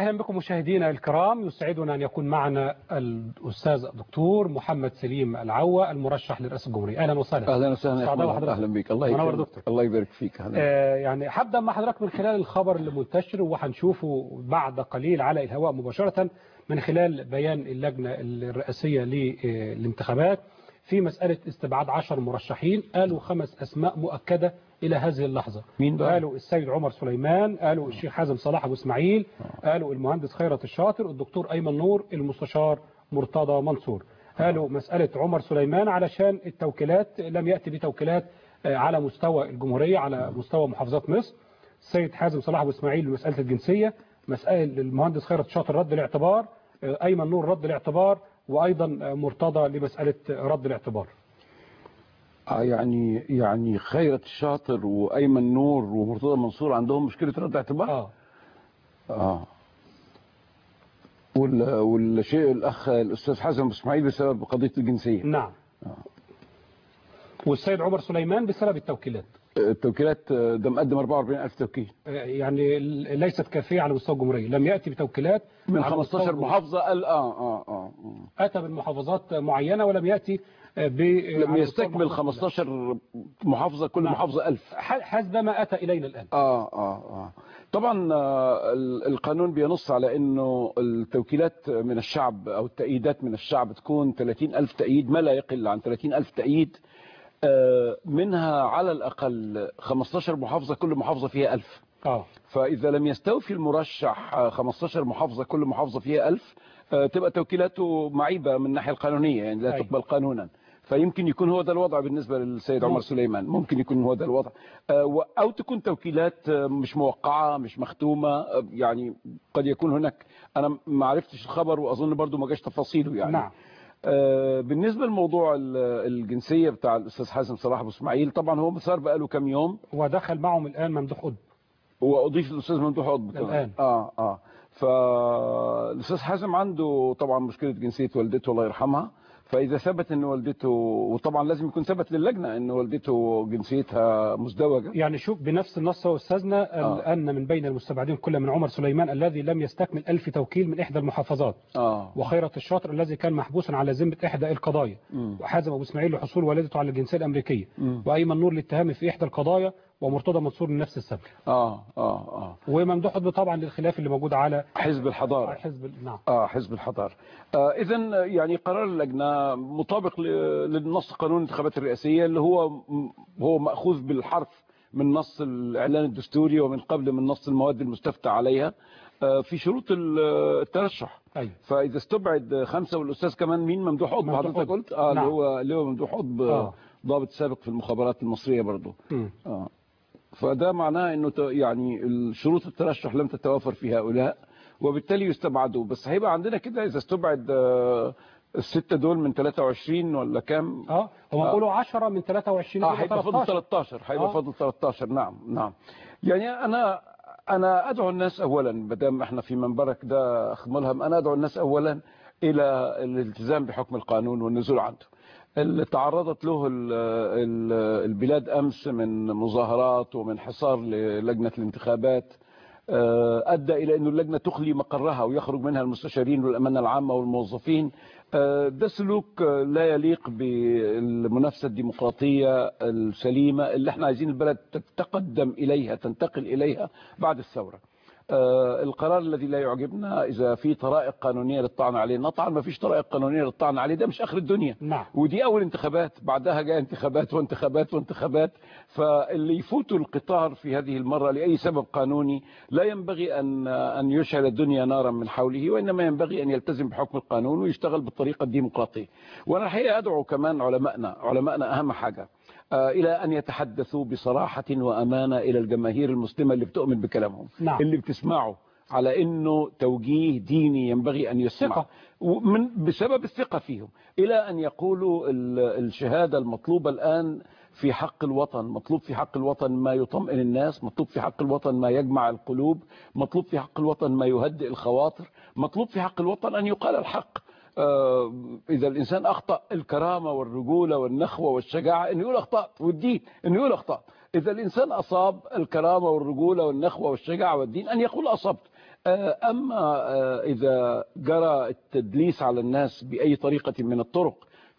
أهلا بكم مشاهدينا الكرام يسعدنا أن يكون معنا الأستاذ الدكتور محمد سليم العوة المرشح لرئاسة الجمهورية أهلا وسهلا اهلا وسهلا يا سعداء أحمد. وحضرتك. اهلا بك الله منور يكرمك دكتور. الله يبارك فيك أهلا. آه، يعني هبدأ مع حضرتك من خلال الخبر اللي منتشر وهنشوفه بعد قليل على الهواء مباشرة من خلال بيان اللجنة الرئاسية للانتخابات في مسألة استبعاد عشر مرشحين قالوا خمس أسماء مؤكدة إلى هذه اللحظة مين بقى؟ قالوا السيد عمر سليمان قالوا الشيخ حازم صلاح أبو إسماعيل قالوا المهندس خيرت الشاطر الدكتور أيمن نور المستشار مرتضى منصور قالوا مسألة عمر سليمان علشان التوكيلات لم يأتي بتوكيلات آه، على مستوى الجمهورية على مستوى محافظات مصر السيد حازم صلاح أبو إسماعيل مسألة الجنسية مسألة المهندس خيرت الشاطر رد الاعتبار آه، أيمن نور رد الاعتبار وأيضا آه، مرتضى لمسألة رد الاعتبار آه يعني يعني خيرة الشاطر وايمن نور ومرتضى منصور عندهم مشكله رد اعتبار آه. اه وال والشيء الاخ الاستاذ حازم أبو اسماعيل بسبب قضيه الجنسيه نعم والسيد عمر سليمان بسبب التوكيلات التوكيلات آه، ده مقدم 44000 توكيل يعني ليست كافية على مستوى الجمهورية لم يأتي بتوكيلات من على مستوى 15 الجمهورية. محافظه قال اه اه اه مم. أتى بالمحافظات معينة ولم يأتي ب لم على مستوى يستكمل المحافظات 15 محافظه كل نعم. محافظه 1000 كلها. ح- حسب ما أتى إلينا الآن آه آه آه طبعا آه، ال- القانون بينص على انه التوكيلات من الشعب او التأييدات من الشعب تكون 30 ألف تأييد ما لا يقل عن 30 ألف تأييد آه، منها على الأقل 15 محافظة كل محافظة فيها ألف آه. فإذا لم يستوفي المرشح آه، 15 محافظة كل محافظة فيها ألف آه، تبقى توكيلاته معيبة من الناحية القانونية يعني لا أي. تقبل قانونا فيمكن يكون هو ده الوضع بالنسبة للسيد عمر ممكن. سليمان ممكن يكون هو ده الوضع آه، و- أو تكون توكيلات آه، مش موقعة مش مختومة آه، يعني قد يكون هناك أنا ما عرفتش الخبر وأظن برضو ما جاش تفاصيله يعني نعم آه، بالنسبة لموضوع ال- الجنسية بتاع الأستاذ حازم صلاح أبو إسماعيل طبعا هو صار بقاله كم يوم ودخل معهم الآن ممدوح قطب واضيف الاستاذ ممدوح قطب كمان. الآن. اه اه فالاستاذ حازم عنده طبعا مشكله جنسيه والدته الله يرحمها فاذا ثبت ان والدته وطبعا لازم يكون ثبت للجنه ان والدته جنسيتها مزدوجه يعني شوف بنفس النص هو أستاذنا آه. أن من بين المستبعدين كل من عمر سليمان الذي لم يستكمل ألف توكيل من إحدى المحافظات اه وخيرة الشاطر الذي كان محبوسا على ذمة إحدى القضايا مم. وحازم أبو إسماعيل لحصول والدته على الجنسية الأمريكية مم. وأيمن نور للاتهام في إحدى القضايا ومرتضى منصور لنفس السبب اه اه اه وممدوح قطب طبعا للخلاف اللي موجود على حزب الحضاره حزب ال- نعم اه حزب الحضاره آه اذا يعني قرار اللجنه مطابق ل- للنص قانون الانتخابات الرئاسيه اللي هو هو ماخوذ بالحرف من نص الاعلان الدستوري ومن قبل من نص المواد المستفتى عليها آه في شروط ال- الترشح أيوة فاذا استبعد خمسه والاستاذ كمان مين ممدوح قطب ممدوح حضرتك قطب. قلت اه اللي نعم. هو اللي هو ممدوح قطب آه. آه. ضابط سابق في المخابرات المصريه برضه مم. آه. فده معناه انه ت- يعني شروط الترشح لم تتوافر في هؤلاء وبالتالي يستبعدوا بس هيبقى عندنا كده اذا استبعد آه، الستة دول من 23 ولا كام اه هم آه. بيقولوا 10 من 23 اه إلى هيبقى فاضل 13 هيبقى آه. فاضل 13 نعم نعم يعني انا انا ادعو الناس اولا ما دام احنا في منبرك ده اخ ملهم انا ادعو الناس اولا الى الالتزام بحكم القانون والنزول عنه اللي تعرضت له ال- ال- البلاد امس من مظاهرات ومن حصار للجنه الانتخابات آه، ادى الى انه اللجنه تخلي مقرها ويخرج منها المستشارين والامانه العامه والموظفين آه، ده سلوك آه، لا يليق بالمنافسه الديمقراطيه السليمه اللي احنا عايزين البلد تتقدم اليها تنتقل اليها بعد الثوره. آه، القرار الذي لا يعجبنا اذا في طرائق قانونيه للطعن عليه نطعن ما فيش طرائق قانونيه للطعن عليه ده مش اخر الدنيا نعم ودي اول انتخابات بعدها جاء انتخابات وانتخابات وانتخابات فاللي يفوتوا القطار في هذه المره لاي سبب قانوني لا ينبغي ان ان يشعل الدنيا نارا من حوله وانما ينبغي ان يلتزم بحكم القانون ويشتغل بالطريقه الديمقراطيه وانا الحقيقه ادعو كمان علمائنا علمائنا اهم حاجه آه، الى ان يتحدثوا بصراحه وامانه الى الجماهير المسلمه اللي بتؤمن بكلامهم نعم. اللي بتسمعه على انه توجيه ديني ينبغي ان يسمع ثقة. ومن بسبب الثقة فيهم إلى أن يقولوا ال- الشهادة المطلوبة الآن في حق الوطن مطلوب في حق الوطن ما يطمئن الناس مطلوب في حق الوطن ما يجمع القلوب مطلوب في حق الوطن ما يهدئ الخواطر مطلوب في حق الوطن أن يقال الحق آه، إذا الإنسان أخطأ الكرامة والرجولة والنخوة والشجاعة أنه يقول أخطأت والدين أنه يقول أخطأت إذا الإنسان أصاب الكرامة والرجولة والنخوة والشجاعة والدين أن يقول أصبت آه، أما آه، إذا جرى التدليس على الناس بأي طريقة من الطرق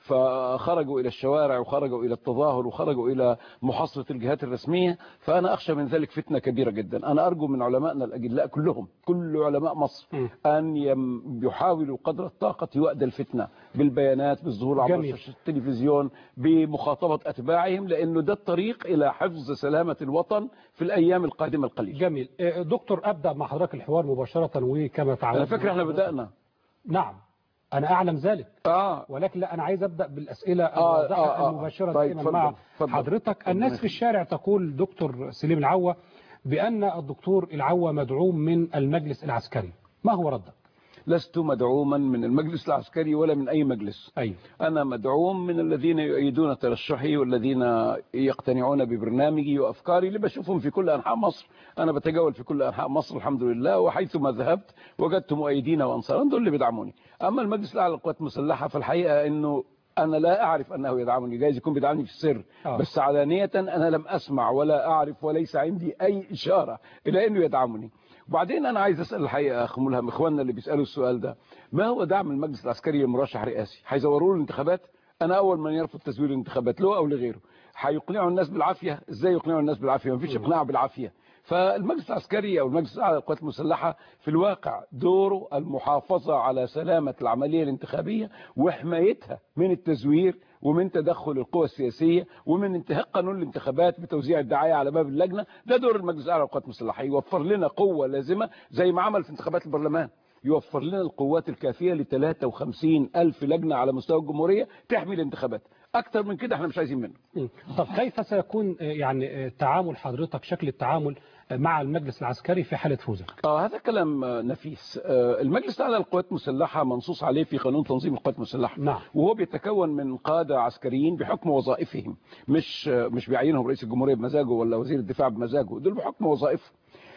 فخرجوا إلى الشوارع وخرجوا إلى التظاهر وخرجوا إلى محاصرة الجهات الرسمية فأنا أخشى من ذلك فتنة كبيرة جدا أنا أرجو من علمائنا الأجلاء كلهم كل علماء مصر م. أن يم- يحاولوا قدر الطاقة وأد الفتنة بالبيانات بالظهور عبر جميل. شاشة التلفزيون بمخاطبة أتباعهم لأنه ده الطريق إلى حفظ سلامة الوطن في الأيام القادمة القليلة جميل آه، دكتور ابدا مع حضرتك الحوار مباشره وكما أنا تعودنا فاكر احنا بدأنا نعم انا اعلم ذلك آه ولكن لا انا عايز ابدا بالاسئله آه، الواضحه آه، آه. المباشره طيب، دائما مع اتفضل، اتفضل. حضرتك الناس في الشارع تقول دكتور سليم العوة بان الدكتور العوة مدعوم من المجلس العسكري ما هو ردك لست مدعوما من المجلس العسكري ولا من أي مجلس ايوه أنا مدعوم من الذين يؤيدون ترشحي والذين يقتنعون ببرنامجي وأفكاري اللي بشوفهم في كل أنحاء مصر أنا بتجول في كل أنحاء مصر الحمد لله وحيثما ذهبت وجدت مؤيدين وأنصارا دول اللي بيدعموني أما المجلس الأعلى للقوات المسلحة فالحقيقة أنه أنا لا أعرف أنه يدعمني جايز يكون بيدعمني في السر آه. بس علانية أنا لم أسمع ولا أعرف وليس عندي أي إشارة إلى أنه يدعمني وبعدين أنا عايز أسأل الحقيقة أخ ملهم إخواننا اللي بيسألوا السؤال ده ما هو دعم المجلس العسكري لمرشح رئاسي هيزوروا له الانتخابات أنا أول من يرفض تزوير الانتخابات له أو لغيره هيقنعوا الناس بالعافية إزاي يقنعوا الناس بالعافية مفيش إقناع بالعافية فالمجلس العسكري أو المجلس الأعلى للقوات المسلحة في الواقع دوره المحافظة على سلامة العملية الانتخابية وحمايتها من التزوير ومن تدخل القوى السياسية ومن انتهاك قانون الانتخابات بتوزيع الدعاية على باب اللجنة ده دور المجلس الأعلى للقوات المسلحة يوفر لنا قوة لازمة زي ما عمل في انتخابات البرلمان يوفر لنا القوات الكافية ل 53 ألف لجنة على مستوى الجمهورية تحمي الانتخابات أكتر من كده احنا مش عايزين منه مم. طب كيف سيكون آه، يعني آه، تعامل حضرتك شكل التعامل آه، مع المجلس العسكري في حاله فوزك اه هذا كلام آه، نفيس آه، المجلس الأعلى للقوات المسلحة منصوص عليه في قانون تنظيم القوات المسلحة نعم. وهو بيتكون من قادة عسكريين بحكم وظائفهم مش آه، مش بيعينهم رئيس الجمهورية بمزاجه ولا وزير الدفاع بمزاجه دول بحكم وظائفهم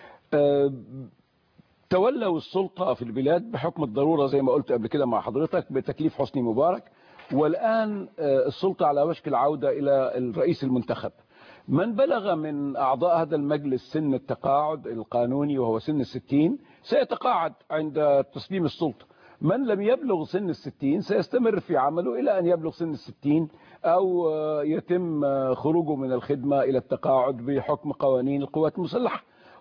آه، تولوا السلطة في البلاد بحكم الضرورة زي ما قلت قبل كده مع حضرتك بتكليف حسني مبارك والآن آه، السلطة على وشك العودة إلى الرئيس المنتخب من بلغ من أعضاء هذا المجلس سن التقاعد القانوني وهو سن الستين سيتقاعد عند تسليم السلطة من لم يبلغ سن الستين سيستمر في عمله إلى أن يبلغ سن الستين أو آه، يتم آه، خروجه من الخدمة إلى التقاعد بحكم قوانين القوات المسلحة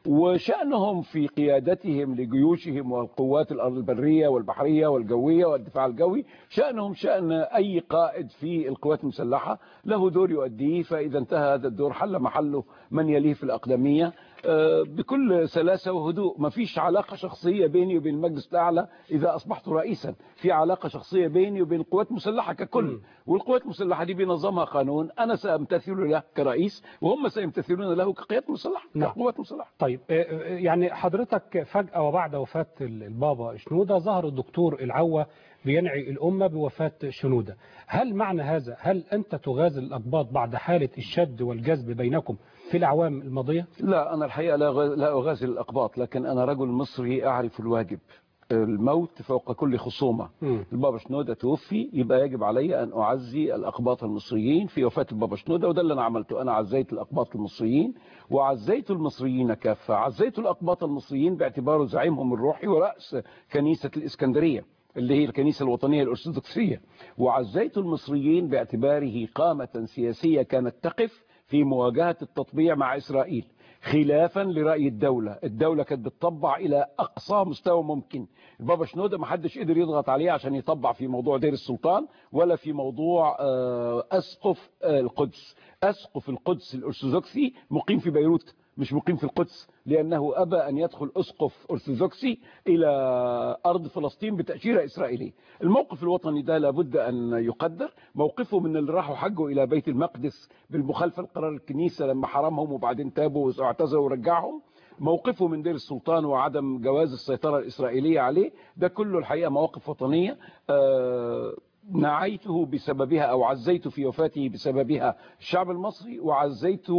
وشأنهم في قيادتهم لجيوشهم والقوات الأرض البرية والبحرية والجوية والدفاع الجوي شأنهم شأن أي قائد في القوات المسلحة له دور يؤديه فإذا انتهى هذا الدور حل محله من يليه في الأقدمية آه، بكل سلاسة وهدوء ما فيش علاقة شخصية بيني وبين المجلس الأعلى إذا أصبحت رئيسا في علاقة شخصية بيني وبين القوات المسلحة ككل والقوات المسلحة دي بينظمها قانون أنا سأمتثل له كرئيس وهم سيمتثلون له كقيادة مسلحة نعم. كقوات مسلحة طيب آه، آه، يعني حضرتك فجأة وبعد وفاة ال- البابا شنودة ظهر الدكتور العوة بينعي الأمة بوفاة شنودة هل معنى هذا هل أنت تغازل الأقباط بعد حالة الشد والجذب بينكم في الأعوام الماضية لا أنا الحقيقة لا غ- لا أغازل الأقباط لكن أنا رجل مصري أعرف الواجب الموت فوق كل خصومة مم. البابا شنودة توفي يبقى يجب علي أن أعزي الأقباط المصريين في وفاة البابا شنودة وده اللي أنا عملته أنا عزيت الأقباط المصريين وعزيت المصريين كافة عزيت الأقباط المصريين باعتباره زعيمهم الروحي ورأس كنيسة الإسكندرية اللي هي الكنيسة الوطنية الأرثوذكسية وعزيت المصريين باعتباره قامة سياسية كانت تقف في مواجهة التطبيع مع إسرائيل خلافا لرأي الدولة الدولة كانت بتطبع إلى أقصى مستوى ممكن البابا شنودة ما حدش قدر يضغط عليه عشان يطبع في موضوع دير السلطان ولا في موضوع آه، أسقف آه، القدس أسقف القدس الأرثوذكسي مقيم في بيروت مش مقيم في القدس لأنه أبى أن يدخل أسقف أرثوذكسي إلى أرض فلسطين بتأشيرة إسرائيلية الموقف الوطني ده لابد أن يقدر موقفه من اللي راحوا حجوا إلى بيت المقدس بالمخالفة لقرار الكنيسة لما حرمهم وبعدين تابوا واعتذروا ورجعهم موقفه من دير السلطان وعدم جواز السيطرة الإسرائيلية عليه ده كله الحقيقة مواقف وطنية آه، نعيته بسببها أو عزيت في وفاته بسببها الشعب المصري وعزيت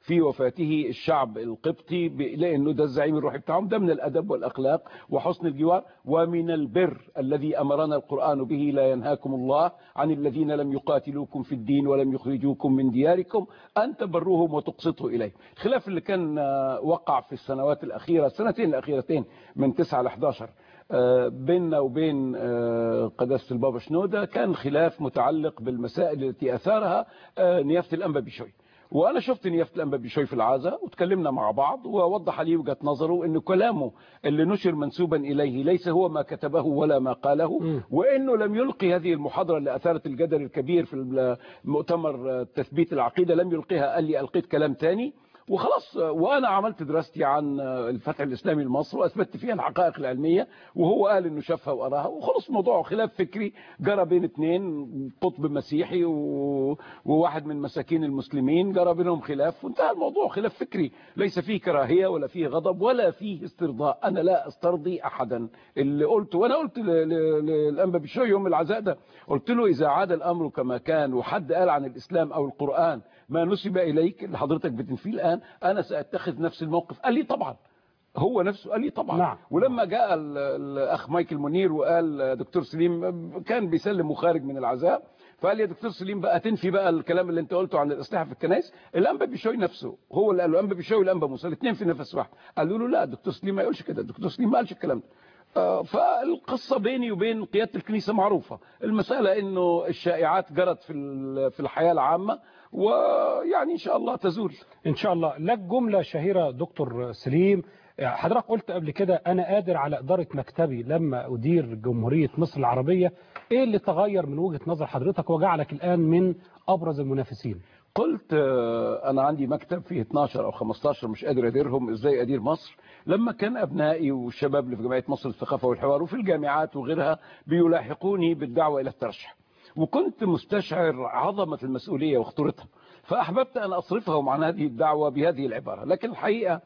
في وفاته الشعب القبطي ب- لانه ده الزعيم الروحي بتاعهم ده من الادب والاخلاق وحسن الجوار ومن البر الذي امرنا القران به لا ينهاكم الله عن الذين لم يقاتلوكم في الدين ولم يخرجوكم من دياركم ان تبروهم وتقسطوا اليهم الخلاف اللي كان آه، وقع في السنوات الاخيره السنتين الاخيرتين من 9 ل 11 آه، بيننا وبين آه، قداسه البابا شنوده كان خلاف متعلق بالمسائل التي اثارها آه، نيافه الانبا بشوي وانا شفت نيافه الانبا بشوي في العازة وتكلمنا مع بعض ووضح لي وجهه نظره ان كلامه اللي نشر منسوبا اليه ليس هو ما كتبه ولا ما قاله مم. وانه لم يلقي هذه المحاضره اللي اثارت الجدل الكبير في مؤتمر تثبيت العقيده لم يلقيها قال لي القيت كلام تاني وخلاص وانا عملت دراستي عن الفتح الاسلامي لمصر واثبتت فيها الحقائق العلميه وهو قال انه شافها وقراها وخلص الموضوع خلاف فكري جرى بين اثنين قطب مسيحي و... وواحد من مساكين المسلمين جرى بينهم خلاف وانتهى الموضوع خلاف فكري ليس فيه كراهيه ولا فيه غضب ولا فيه استرضاء انا لا استرضي احدا اللي قلته وانا قلت ل- ل- للانبا بشوي يوم العزاء ده قلت له اذا عاد الامر كما كان وحد قال عن الاسلام او القران ما نسب اليك اللي حضرتك بتنفيه الان انا ساتخذ نفس الموقف قال لي طبعا هو نفسه قال لي طبعا نعم. ولما جاء ال- الاخ مايكل منير وقال دكتور سليم كان بيسلم وخارج من العزاء فقال لي يا دكتور سليم بقى تنفي بقى الكلام اللي انت قلته عن الاسلحه في الكنائس الانبا بيشوي نفسه هو اللي قال له الانبا بيشوي والانبا موسى الاثنين في نفس واحد قالوا له لا دكتور سليم ما يقولش كده دكتور سليم ما قالش الكلام ده آه، فالقصة بيني وبين قيادة الكنيسة معروفة المسألة انه الشائعات جرت في ال- في الحياة العامة ويعني ان شاء الله تزول ان شاء الله لك جمله شهيره دكتور سليم حضرتك قلت قبل كده انا قادر على اداره مكتبي لما ادير جمهوريه مصر العربيه ايه اللي تغير من وجهه نظر حضرتك وجعلك الان من ابرز المنافسين قلت آه، انا عندي مكتب فيه 12 او 15 مش قادر اديرهم ازاي ادير مصر لما كان ابنائي والشباب اللي في جمعيه مصر للثقافه والحوار وفي الجامعات وغيرها بيلاحقوني بالدعوه الى الترشح وكنت مستشعر عظمه المسؤوليه وخطورتها فاحببت ان اصرفهم عن هذه الدعوه بهذه العباره لكن الحقيقه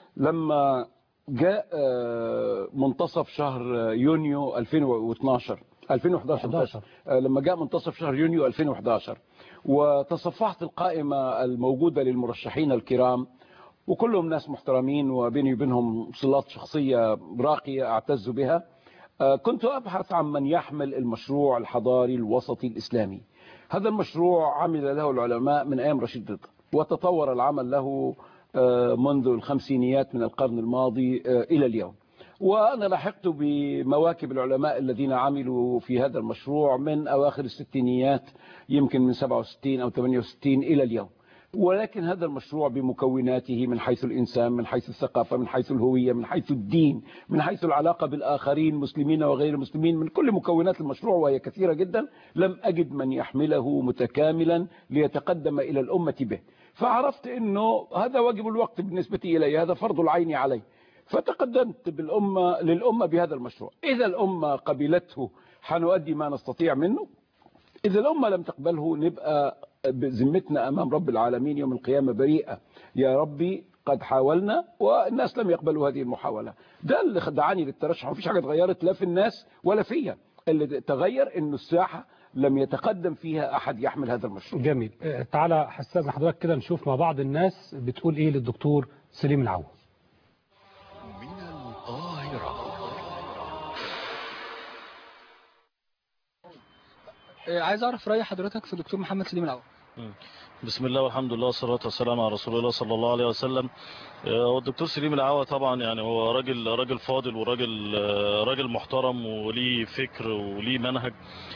لما جاء آه، منتصف شهر يونيو 2012 2011 11. آه، لما جاء منتصف شهر يونيو 2011 وتصفحت القائمة الموجودة للمرشحين الكرام وكلهم ناس محترمين وبيني وبينهم صلات شخصية راقية أعتز بها آه، كنت أبحث عن من يحمل المشروع الحضاري الوسطي الإسلامي هذا المشروع عمل له العلماء من أيام رشيد رضا وتطور العمل له آه، منذ الخمسينيات من القرن الماضي آه، إلى اليوم وأنا لحقت بمواكب العلماء الذين عملوا في هذا المشروع من أواخر الستينيات يمكن من 67 أو 68 إلى اليوم ولكن هذا المشروع بمكوناته من حيث الإنسان من حيث الثقافة من حيث الهوية من حيث الدين من حيث العلاقة بالآخرين مسلمين وغير مسلمين من كل مكونات المشروع وهي كثيرة جدا لم أجد من يحمله متكاملا ليتقدم إلى الأمة به فعرفت أنه هذا واجب الوقت بالنسبة إلي هذا فرض العين علي فتقدمت بالأمة للأمة بهذا المشروع إذا الأمة قبلته حنؤدي ما نستطيع منه إذا الأمة لم تقبله نبقى بذمتنا أمام رب العالمين يوم القيامة بريئة يا ربي قد حاولنا والناس لم يقبلوا هذه المحاولة ده اللي دعاني للترشح مفيش حاجة اتغيرت لا في الناس ولا فيا اللي تغير انه الساحة لم يتقدم فيها أحد يحمل هذا المشروع جميل آه، تعالى حساسنا حضرتك كده نشوف مع بعض الناس بتقول ايه للدكتور سليم العوض من القاهرة آه، عايز اعرف راي حضرتك في الدكتور محمد سليم العوض بسم الله والحمد لله والصلاة والسلام على رسول الله صلى الله عليه وسلم آه، هو الدكتور سليم العوا طبعا يعني هو راجل راجل فاضل وراجل آه، راجل محترم وليه فكر وليه منهج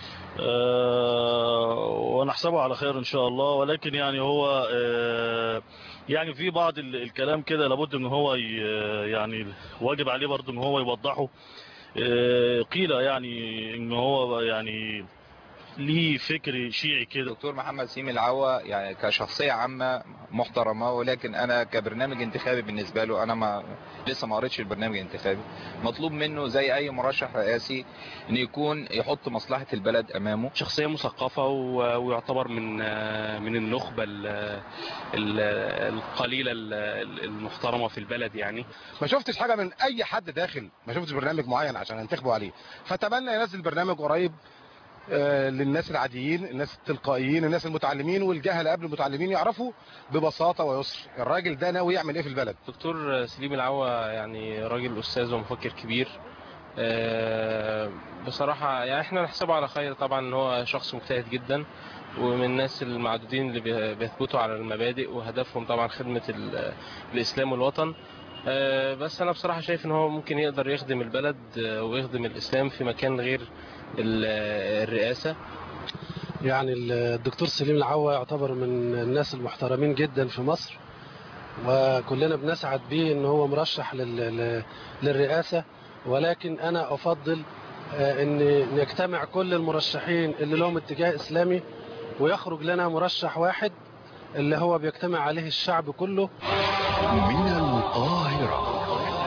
آه، ونحسبه على خير ان شاء الله ولكن يعني هو آه، يعني في بعض ال- الكلام كده لابد ان هو ي- يعني واجب عليه برضه ان هو يوضحه آه، قيل يعني ان هو يعني ليه فكر شيعي كده دكتور محمد سيمي العوا يعني كشخصية عامة محترمة ولكن أنا كبرنامج انتخابي بالنسبة له أنا ما لسه ما قريتش البرنامج الانتخابي مطلوب منه زي أي مرشح رئاسي إنه يكون يحط مصلحة البلد أمامه شخصية مثقفة و- ويعتبر من من النخبة ال- ال- القليلة ال- المحترمة في البلد يعني ما شفتش حاجه من اي حد داخل ما شفتش برنامج معين عشان انتخبوا عليه فاتمنى ينزل برنامج قريب آه، للناس العاديين الناس التلقائيين الناس المتعلمين والجهل قبل المتعلمين يعرفوا ببساطه ويسر الراجل ده ناوي يعمل ايه في البلد دكتور سليم العوا يعني راجل استاذ ومفكر كبير آه، بصراحة يعني احنا نحسبه على خير طبعا ان هو شخص مجتهد جدا ومن الناس المعدودين اللي بي- بيثبتوا على المبادئ وهدفهم طبعا خدمة ال- الاسلام والوطن آه، بس انا بصراحة شايف ان هو ممكن يقدر يخدم البلد آه، ويخدم الاسلام في مكان غير ال- الرئاسة يعني الدكتور سليم العوا يعتبر من الناس المحترمين جدا في مصر وكلنا بنسعد بيه ان هو مرشح لل- ل- للرئاسة ولكن انا افضل آه، ان نجتمع كل المرشحين اللي لهم اتجاه اسلامي ويخرج لنا مرشح واحد اللي هو بيجتمع عليه الشعب كله من القاهرة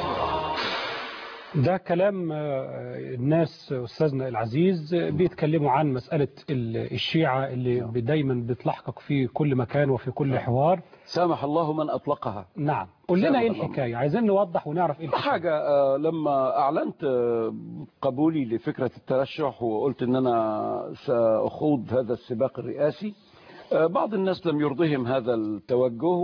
ده كلام آه، الناس أستاذنا العزيز آه، بيتكلموا عن مسألة ال- الشيعة اللي دايما بتلاحقك في كل مكان وفي كل حوار سامح الله من أطلقها نعم قول لنا ايه سامح الله. الحكاية عايزين نوضح ونعرف ايه الحكاية حاجة آه، لما أعلنت آه، قبولي لفكرة الترشح وقلت أن أنا سأخوض هذا السباق الرئاسي آه، بعض الناس لم يرضهم هذا التوجه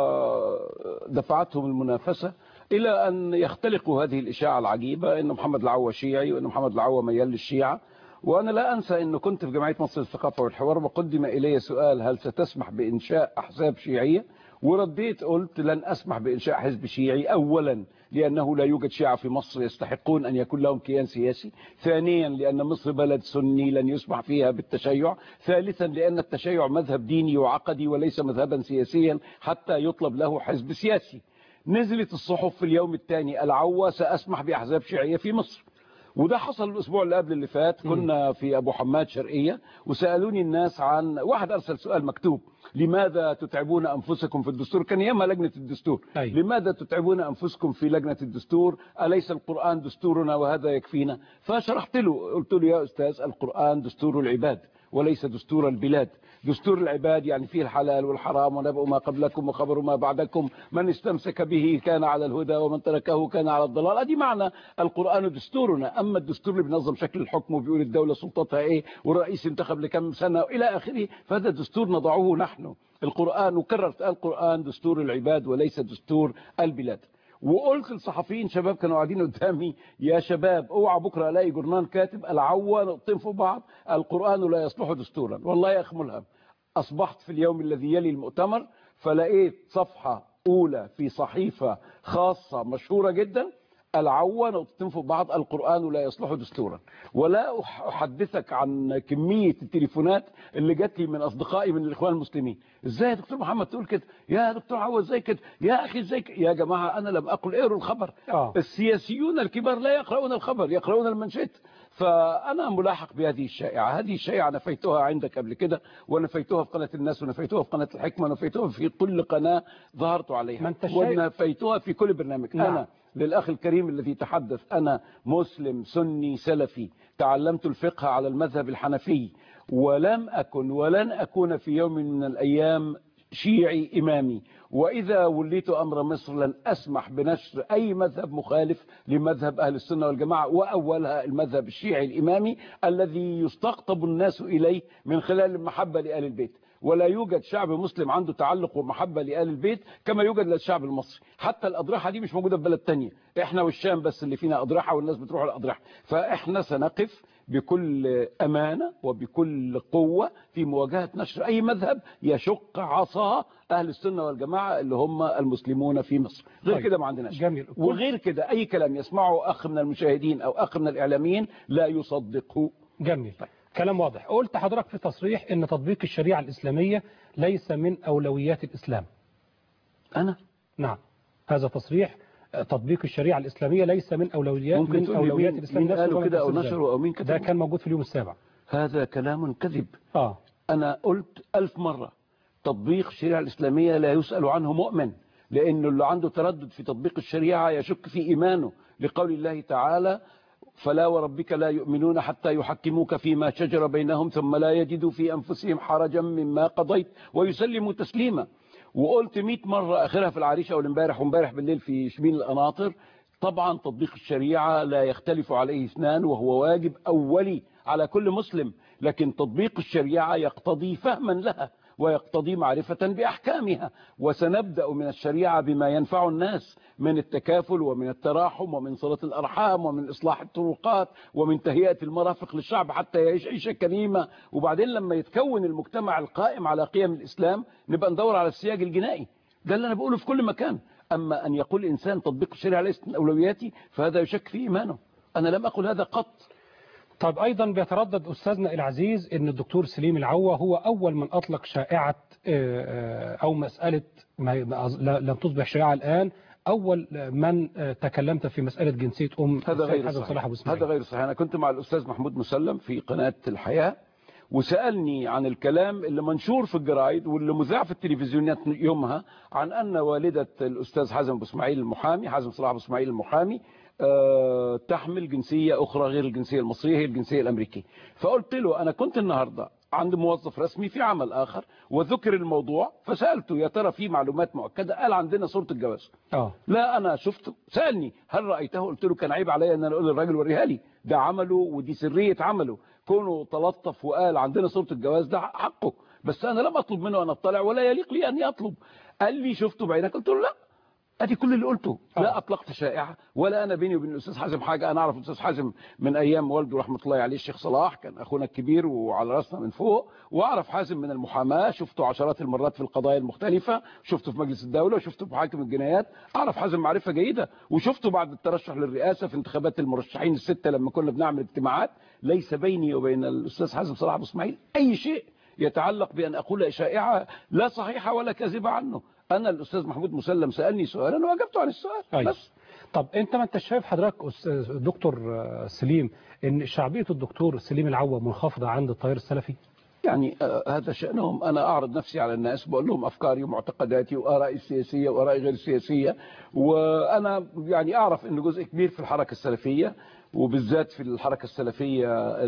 ودفعتهم المنافسة إلى أن يختلقوا هذه الإشاعة العجيبة أن محمد العوا شيعي وأن محمد العوا ميال للشيعة وأنا لا أنسى أنه كنت في جمعية مصر للثقافة والحوار وقدم إلي سؤال هل ستسمح بإنشاء أحزاب شيعية ورديت قلت لن أسمح بإنشاء حزب شيعي أولا لأنه لا يوجد شيعة في مصر يستحقون أن يكون لهم كيان سياسي ثانيا لأن مصر بلد سني لن يسمح فيها بالتشيع ثالثا لأن التشيع مذهب ديني وعقدي وليس مذهبا سياسيا حتى يطلب له حزب سياسي نزلت الصحف في اليوم الثاني العوا سأسمح بأحزاب شيعية في مصر وده حصل الاسبوع اللي قبل اللي فات كنا في ابو حماد شرقيه وسالوني الناس عن واحد ارسل سؤال مكتوب لماذا تتعبون انفسكم في الدستور كان ياما لجنه الدستور أيوة. لماذا تتعبون انفسكم في لجنه الدستور اليس القران دستورنا وهذا يكفينا فشرحت له قلت له يا استاذ القران دستور العباد وليس دستور البلاد دستور العباد يعني فيه الحلال والحرام ونبأ ما قبلكم وخبر ما بعدكم من استمسك به كان على الهدى ومن تركه كان على الضلال ادي معنى القرآن دستورنا اما الدستور اللي بينظم شكل الحكم وبيقول الدولة سلطتها ايه والرئيس انتخب لكم سنة الى اخره فهذا دستور نضعه نحن القرآن وكررت القرآن دستور العباد وليس دستور البلاد وقلت للصحفيين شباب كانوا قاعدين قدامي يا شباب اوعى بكره الاقي جورنال كاتب العوا نقطتين في بعض القران لا يصلح دستورا والله يا اخ ملهم اصبحت في اليوم الذي يلي المؤتمر فلقيت صفحه اولى في صحيفه خاصه مشهوره جدا العوا نقطتين في بعض القرآن لا يصلح دستورا ولا أح- أحدثك عن كمية التليفونات اللي جات لي من أصدقائي من الإخوان المسلمين إزاي يا دكتور محمد تقول كده يا دكتور عوا إزاي كده يا أخي إزاي كده يا جماعة أنا لم أقل اقروا الخبر آه. السياسيون الكبار لا يقرؤون الخبر يقرؤون المنشط فأنا ملاحق بهذه الشائعة هذه الشائعة نفيتها عندك قبل كده ونفيتها في قناة الناس ونفيتها في قناة الحكمة ونفيتها في كل قناة ظهرت عليها ما أنت شايف- ونفيتها في كل برنامج نعم. أنا للأخ الكريم الذي تحدث أنا مسلم سني سلفي تعلمت الفقه على المذهب الحنفي ولم أكن ولن أكون في يوم من الأيام شيعي إمامي وإذا وليت أمر مصر لن أسمح بنشر أي مذهب مخالف لمذهب أهل السنة والجماعة وأولها المذهب الشيعي الإمامي الذي يستقطب الناس إليه من خلال المحبة لآل البيت ولا يوجد شعب مسلم عنده تعلق ومحبة لآل البيت كما يوجد للشعب المصري حتى الأضرحة دي مش موجودة في بلد تانية احنا والشام بس اللي فينا أضرحة والناس بتروح الأضرحة فاحنا سنقف بكل أمانة وبكل قوة في مواجهة نشر أي مذهب يشق عصا أهل السنة والجماعة اللي هم المسلمون في مصر غير طيب. كده ما عندناش جميل. وغير كده أي كلام يسمعه أخ من المشاهدين أو أخ من الإعلاميين لا يصدقه جميل كلام واضح قلت حضرتك في تصريح ان تطبيق الشريعة الإسلامية ليس من أولويات الإسلام أنا نعم هذا تصريح آه، تطبيق الشريعة الإسلامية ليس من أولويات ممكن من تقول لي أولويات مين- الإسلام مين نفسه قالوا كما كده أو تفسير ذلك. نشروا أو مين ده كتبوا؟ كان موجود في اليوم السابع هذا كلام كذب اه أنا قلت ألف مرة تطبيق الشريعة الإسلامية لا يسأل عنه مؤمن لأنه اللي عنده تردد في تطبيق الشريعة يشك في إيمانه لقول الله تعالى فلا وربك لا يؤمنون حتى يحكموك فيما شجر بينهم ثم لا يجدوا في أنفسهم حرجا مما قضيت ويسلموا تسليما وقلت 100 مرة آخرها في العريش أول امبارح وامبارح بالليل في شبين القناطر طبعا تطبيق الشريعة لا يختلف عليه اثنان وهو واجب أولي على كل مسلم لكن تطبيق الشريعة يقتضي فهما لها ويقتضي معرفة بأحكامها وسنبدأ من الشريعة بما ينفع الناس من التكافل ومن التراحم ومن صلة الأرحام ومن إصلاح الطرقات ومن تهيئة المرافق للشعب حتى يعيش عيشة كريمة وبعدين لما يتكون المجتمع القائم على قيم الإسلام نبقى ندور على السياج الجنائي ده اللي أنا بقوله في كل مكان أما أن يقول إنسان تطبيق الشريعة ليست من أولوياتي فهذا يشك في إيمانه أنا لم أقل هذا قط طيب أيضا بيتردد أستاذنا العزيز أن الدكتور سليم العوة هو أول من أطلق شائعة آه، آه، أو مسألة ما ما أظ- لا- لم تصبح شائعة الآن أول من آه، تكلمت في مسألة جنسية أم هذا السيد غير حسن صحيح صلاح أبو إسماعيل هذا غير صحيح أنا كنت مع الأستاذ محمود مسلم في قناة الحياة وسألني عن الكلام اللي منشور في الجرايد واللي مذاع في التلفزيونات يومها عن أن والدة الأستاذ حازم أبو إسماعيل المحامي حازم صلاح أبو إسماعيل المحامي آه، تحمل جنسية أخرى غير الجنسية المصرية هي الجنسية الأمريكية فقلت له أنا كنت النهاردة عند موظف رسمي في عمل آخر وذكر الموضوع فسألته يا ترى في معلومات مؤكدة قال عندنا صورة الجواز آه. لا انا شفته سالني هل رايته قلت له كان عيب عليا ان انا اقول للراجل وريها لي ده عمله ودي سريه عمله كونه تلطف وقال عندنا صوره الجواز ده حقه بس انا لم اطلب منه ان اطلع ولا يليق لي ان يطلب قال لي شفته بعينك قلت له لا ادي كل اللي قلته لا اطلقت شائعه ولا انا بيني وبين الاستاذ حازم حاجه انا اعرف الاستاذ حازم من ايام والده رحمه الله عليه الشيخ صلاح كان اخونا الكبير وعلى راسنا من فوق واعرف حازم من المحاماه شفته عشرات المرات في القضايا المختلفه شفته في مجلس الدوله وشفته في محاكم الجنايات اعرف حازم معرفه جيده وشفته بعد الترشح للرئاسه في انتخابات المرشحين السته لما كنا بنعمل اجتماعات ليس بيني وبين الاستاذ حازم صلاح ابو اسماعيل اي شيء يتعلق بان اقول شائعه لا صحيحه ولا كاذبه عنه انا الاستاذ محمود مسلم سالني سؤالا واجبت عن السؤال أيوة. بس طب انت ما انت شايف حضرتك أستاذ- دكتور آه، سليم ان شعبيه الدكتور سليم العوة منخفضه عند التيار السلفي يعني آه، هذا شأنهم أنا أعرض نفسي على الناس بقول لهم أفكاري ومعتقداتي وآرائي السياسية وآرائي غير السياسية وأنا يعني أعرف أن جزء كبير في الحركة السلفية وبالذات في الحركة السلفية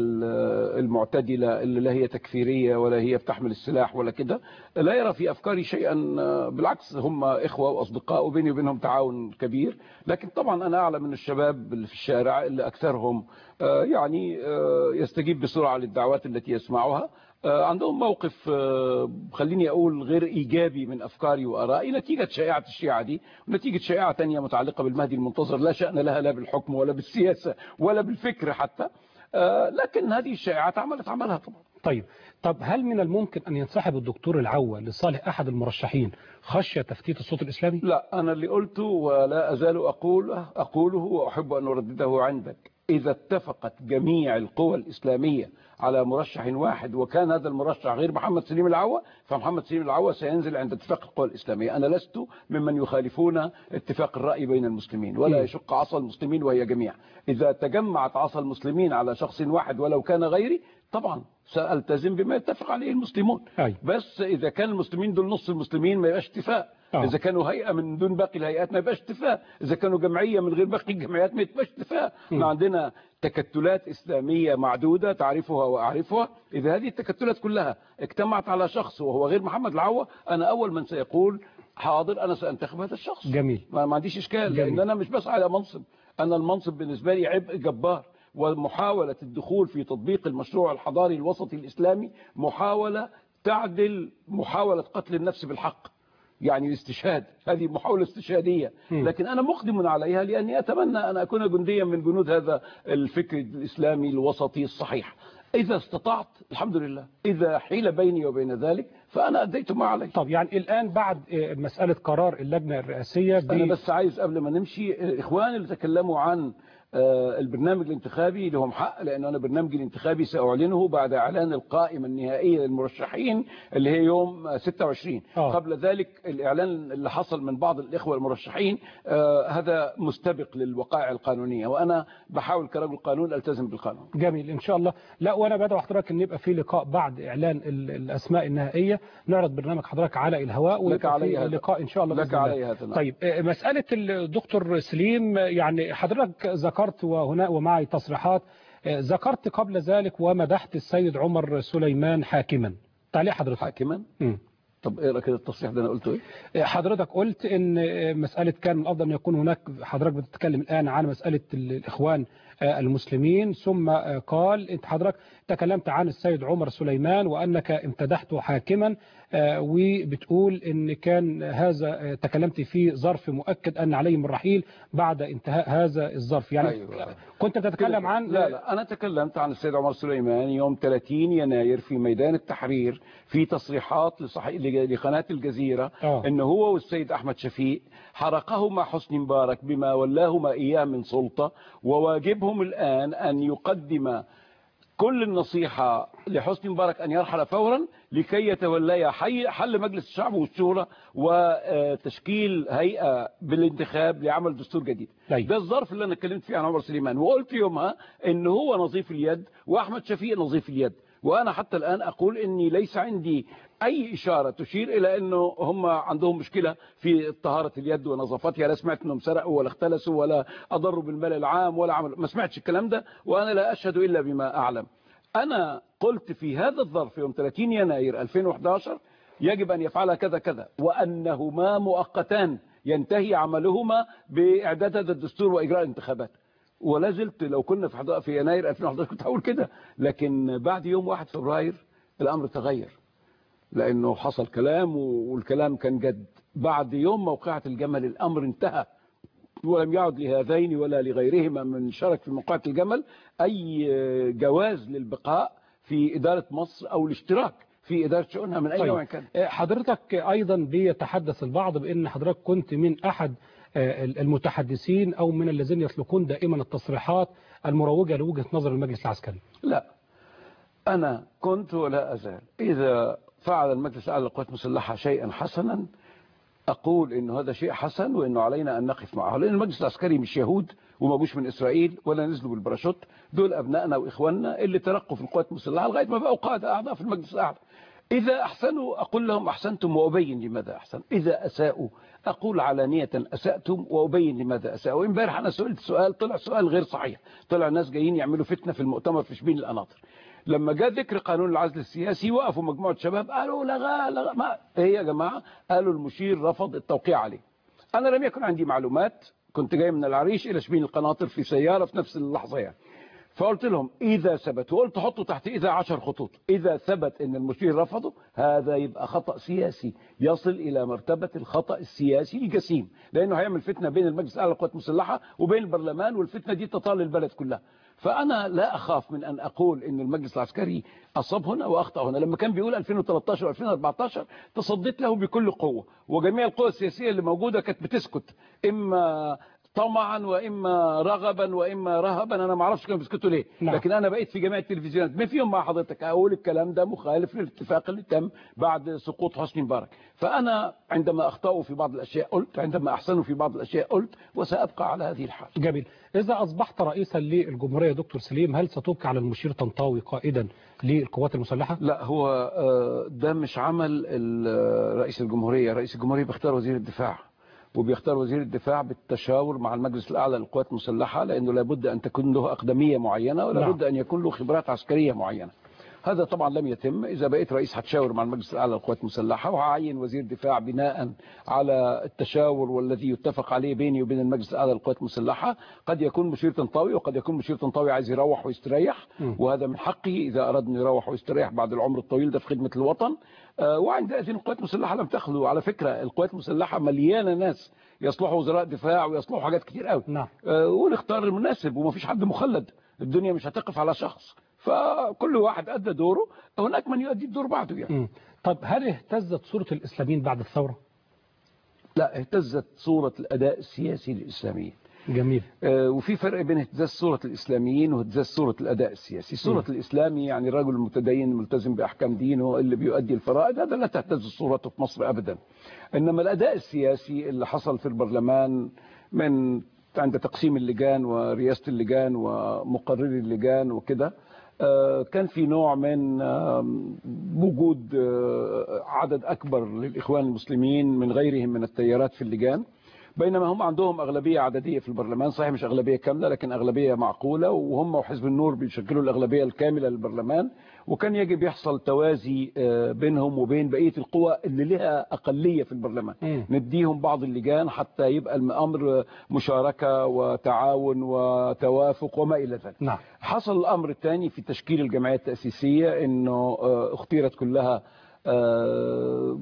ال- المعتدلة اللي لا هي تكفيرية ولا هي بتحمل السلاح ولا كده لا يرى في أفكاري شيئا آه، بالعكس هم إخوة وأصدقاء وبيني وبينهم تعاون كبير لكن طبعا أنا أعلم من الشباب اللي في الشارع اللي أكثرهم آه، يعني آه، يستجيب بسرعة للدعوات التي يسمعها آه، عندهم موقف آه، خليني أقول غير إيجابي من أفكاري وأرائي نتيجة شائعة الشيعة دي ونتيجة شائعة تانية متعلقة بالمهدي المنتظر لا شأن لها لا بالحكم ولا بالسياسة ولا بالفكر حتى آه، لكن هذه الشائعات عملت عملها طبعا طيب طب هل من الممكن ان ينسحب الدكتور العوة لصالح احد المرشحين خشيه تفتيت الصوت الاسلامي لا أنا اللي قلته ولا أزال أقوله, أقوله وأحب أن أردده عندك إذا اتفقت جميع القوى الإسلامية على مرشح واحد وكان هذا المرشح غير محمد سليم العوة فمحمد سليم العوة سينزل عند اتفاق القوى الإسلامية أنا لست ممن يخالفون اتفاق الرأي بين المسلمين ولا م. يشق عصا المسلمين وهي جميع إذا تجمعت عصا المسلمين على شخص واحد ولو كان غيري طبعا سألتزم بما يتفق عليه المسلمون أي. بس إذا كان المسلمين دول نص المسلمين ما يبقاش اتفاق آه. إذا كانوا هيئة من دون باقي الهيئات ما يبقاش اتفاق إذا كانوا جمعية من غير باقي الجمعيات ما يبقاش اتفاق احنا عندنا تكتلات إسلامية معدودة تعرفها وأعرفها إذا هذه التكتلات كلها اجتمعت على شخص وهو غير محمد العوة أنا أول من سيقول حاضر أنا سأنتخب هذا الشخص جميل ما ما عنديش إشكال جميل. لأن أنا مش بس على منصب أنا المنصب بالنسبة لي عبء جبار ومحاولة الدخول في تطبيق المشروع الحضاري الوسطي الإسلامي محاولة تعدل محاولة قتل النفس بالحق يعني الاستشهاد هذه محاولة استشهادية مم. لكن أنا مقدم عليها لأني أتمنى أن أكون جنديا من جنود هذا الفكر الإسلامي الوسطي الصحيح إذا استطعت الحمد لله إذا حيل بيني وبين ذلك فأنا أديت ما علي طب يعني الان بعد آه، مساله قرار اللجنه الرئاسيه أنا ب- بس عايز قبل ما نمشي إخواني اللي تكلموا عن آه، البرنامج الانتخابي لهم حق لأن أنا برنامجي الانتخابي سأعلنه بعد إعلان القائمة النهائية للمرشحين اللي هي يوم آه، 26 آه. قبل ذلك الإعلان اللي حصل من بعض الإخوة المرشحين آه، هذا مستبق للوقائع القانونية وأنا بحاول كرجل قانون ألتزم بالقانون جميل ان شاء الله لا وانا بدعو حضرتك ان يبقى في لقاء بعد اعلان ال- الاسماء النهائيه نعرض برنامج حضرتك على الهواء ويبقى علي في هذا. لقاء ان شاء الله لك بإذن الله. علي هذا، نعم. طيب آه، مساله الدكتور سليم آه، يعني حضرتك ذكرت وهنا ومعي تصريحات آه، ذكرت قبل ذلك ومدحت السيد عمر سليمان حاكما تعليق حضرتك حاكما مم. طب اقرا كده التصريح ده انا قلته ايه حضرتك قلت ان مسألة كان من الافضل ان يكون هناك حضرتك بتتكلم الان عن مسألة الاخوان المسلمين ثم قال انت حضرتك تكلمت عن السيد عمر سليمان وانك امتدحته حاكما وبتقول ان كان هذا تكلمت في ظرف مؤكد ان عليه من الرحيل بعد انتهاء هذا الظرف يعني أيوة. كنت تتكلم عن لا لا انا تكلمت عن السيد عمر سليمان يوم 30 يناير في ميدان التحرير في تصريحات لصحيح لقناه الجزيره آه. ان هو والسيد احمد شفيق حرقهما حسني مبارك بما ولاهما اياه من سلطه وواجبهم الان ان يقدم كل النصيحة لحسني مبارك أن يرحل فورا لكي يتولي حي حل مجلس الشعب والشورى وتشكيل هيئة بالانتخاب لعمل دستور جديد أيوة. ده الظرف اللي أنا اتكلمت فيه عن عمر سليمان وقلت يومها أن هو نظيف اليد وأحمد شفيق نظيف اليد وأنا حتى الآن أقول أني ليس عندي أي إشارة تشير إلى أنه هم عندهم مشكلة في طهارة اليد ونظافتها لا سمعت أنهم سرقوا ولا اختلسوا ولا أضروا بالمال العام ولا عملوا ما سمعتش الكلام ده وأنا لا أشهد إلا بما أعلم أنا قلت في هذا الظرف يوم 30 يناير 2011 يجب أن يفعل كذا كذا وأنهما مؤقتان ينتهي عملهما بإعداد هذا الدستور وإجراء الانتخابات ولا زلت لو كنا في حض- في يناير 2011 كنت هقول كده لكن بعد يوم 1 فبراير الأمر تغير لأنه حصل كلام والكلام كان جد بعد يوم موقعة الجمل الأمر انتهى ولم يعد لهذين ولا لغيرهما من شارك في موقعة الجمل أي جواز للبقاء في إدارة مصر أو الاشتراك في إدارة شؤونها من أي طيب. نوع كان حضرتك أيضا بيتحدث البعض بأن حضرتك كنت من أحد المتحدثين أو من الذين يطلقون دائما التصريحات المروجة لوجهة نظر المجلس العسكري لا أنا كنت ولا أزال إذا فعل المجلس الأعلى للقوات المسلحة شيئا حسنا أقول إنه هذا شيء حسن وإنه علينا أن نقف معه لأن المجلس العسكري مش يهود وما جوش من إسرائيل ولا نزلوا بالباراشوت دول أبنائنا وإخواننا اللي ترقوا في القوات المسلحة لغاية ما بقوا قادة أعضاء في المجلس الأعلى إذا أحسنوا أقول لهم أحسنتم وأبين لماذا أحسن إذا أساءوا أقول علانية أسأتم وأبين لماذا أساءوا امبارح أنا سئلت سؤال طلع سؤال غير صحيح طلع ناس جايين يعملوا فتنة في المؤتمر في شبين القناطر لما جاء ذكر قانون العزل السياسي وقفوا مجموعة شباب قالوا لغا لغا ما ايه يا جماعة قالوا المشير رفض التوقيع عليه أنا لم يكن عندي معلومات كنت جاي من العريش إلى شبين القناطر في سيارة في نفس اللحظة يعني فقلت لهم إذا ثبت وقلت حطوا تحت إذا عشر خطوط إذا ثبت أن المشير رفضه هذا يبقى خطأ سياسي يصل إلى مرتبة الخطأ السياسي الجسيم لأنه هيعمل فتنة بين المجلس الأعلى للقوات المسلحة وبين البرلمان والفتنة دي تطال البلد كلها فأنا لا أخاف من أن أقول أن المجلس العسكري أصاب هنا وأخطأ هنا لما كان بيقول 2013 و2014 تصديت له بكل قوة وجميع القوى السياسية اللي موجودة كانت بتسكت إما طمعا واما رغبا واما رهبا انا ما اعرفش كانوا بيسكتوا ليه نعم. لكن انا بقيت في جميع التلفزيونات ما فيهم مع حضرتك اقول الكلام ده مخالف للاتفاق اللي تم بعد سقوط حسني مبارك فانا عندما اخطاوا في بعض الاشياء قلت عندما احسنوا في بعض الاشياء قلت وسابقى على هذه الحال جميل إذا أصبحت رئيسا للجمهورية دكتور سليم هل ستبقى على المشير طنطاوي قائدا للقوات المسلحة؟ لا هو آه، ده مش عمل ال- رئيس الجمهورية رئيس الجمهورية بيختار وزير الدفاع وبيختار وزير الدفاع بالتشاور مع المجلس الأعلى للقوات المسلحة لأنه لابد أن تكون له أقدمية معينة ولابد أن يكون له خبرات عسكرية معينة هذا طبعا لم يتم إذا بقيت رئيس هتشاور مع المجلس الأعلى للقوات المسلحة وهعين وزير دفاع بناء على التشاور والذي يتفق عليه بيني وبين المجلس الأعلى للقوات المسلحة قد يكون مشير طنطاوي وقد يكون مشير طنطاوي عايز يروح ويستريح م. وهذا من حقه إذا أراد أن يروح ويستريح بعد العمر الطويل ده في خدمة الوطن آه، وعندئذ القوات المسلحة لم تخلو على فكرة القوات المسلحة مليانة ناس يصلحوا وزراء دفاع ويصلحوا حاجات كتير قوي نعم آه، ونختار المناسب ومفيش حد مخلد الدنيا مش هتقف على شخص فكل واحد أدى دوره هناك من يؤدي الدور بعده يعني مم. طب هل اهتزت صورة الإسلاميين بعد الثورة؟ لا اهتزت صورة الأداء السياسي للإسلاميين جميل آه، وفي فرق بين اهتزاز صورة الإسلاميين واهتزاز صورة الأداء السياسي صورة الإسلامي يعني الرجل المتدين الملتزم بأحكام دينه اللي بيؤدي الفرائض هذا لا تهتز صورته في مصر أبدا إنما الأداء السياسي اللي حصل في البرلمان من عند تقسيم اللجان ورئاسة اللجان ومقرري اللجان وكده آه، كان في نوع من آم، وجود آه، عدد أكبر للإخوان المسلمين من غيرهم من التيارات في اللجان بينما هم عندهم أغلبية عددية في البرلمان صحيح مش أغلبية كاملة لكن أغلبية معقولة وهم وحزب النور بيشكلوا الأغلبية الكاملة للبرلمان وكان يجب يحصل توازي آه، بينهم وبين بقية القوى اللي لها أقلية في البرلمان مم. نديهم بعض اللجان حتى يبقى الأمر مشاركة وتعاون وتوافق وما إلى ذلك نعم حصل الأمر الثاني في تشكيل الجمعية التأسيسية أنه آه، اختيرت كلها آه،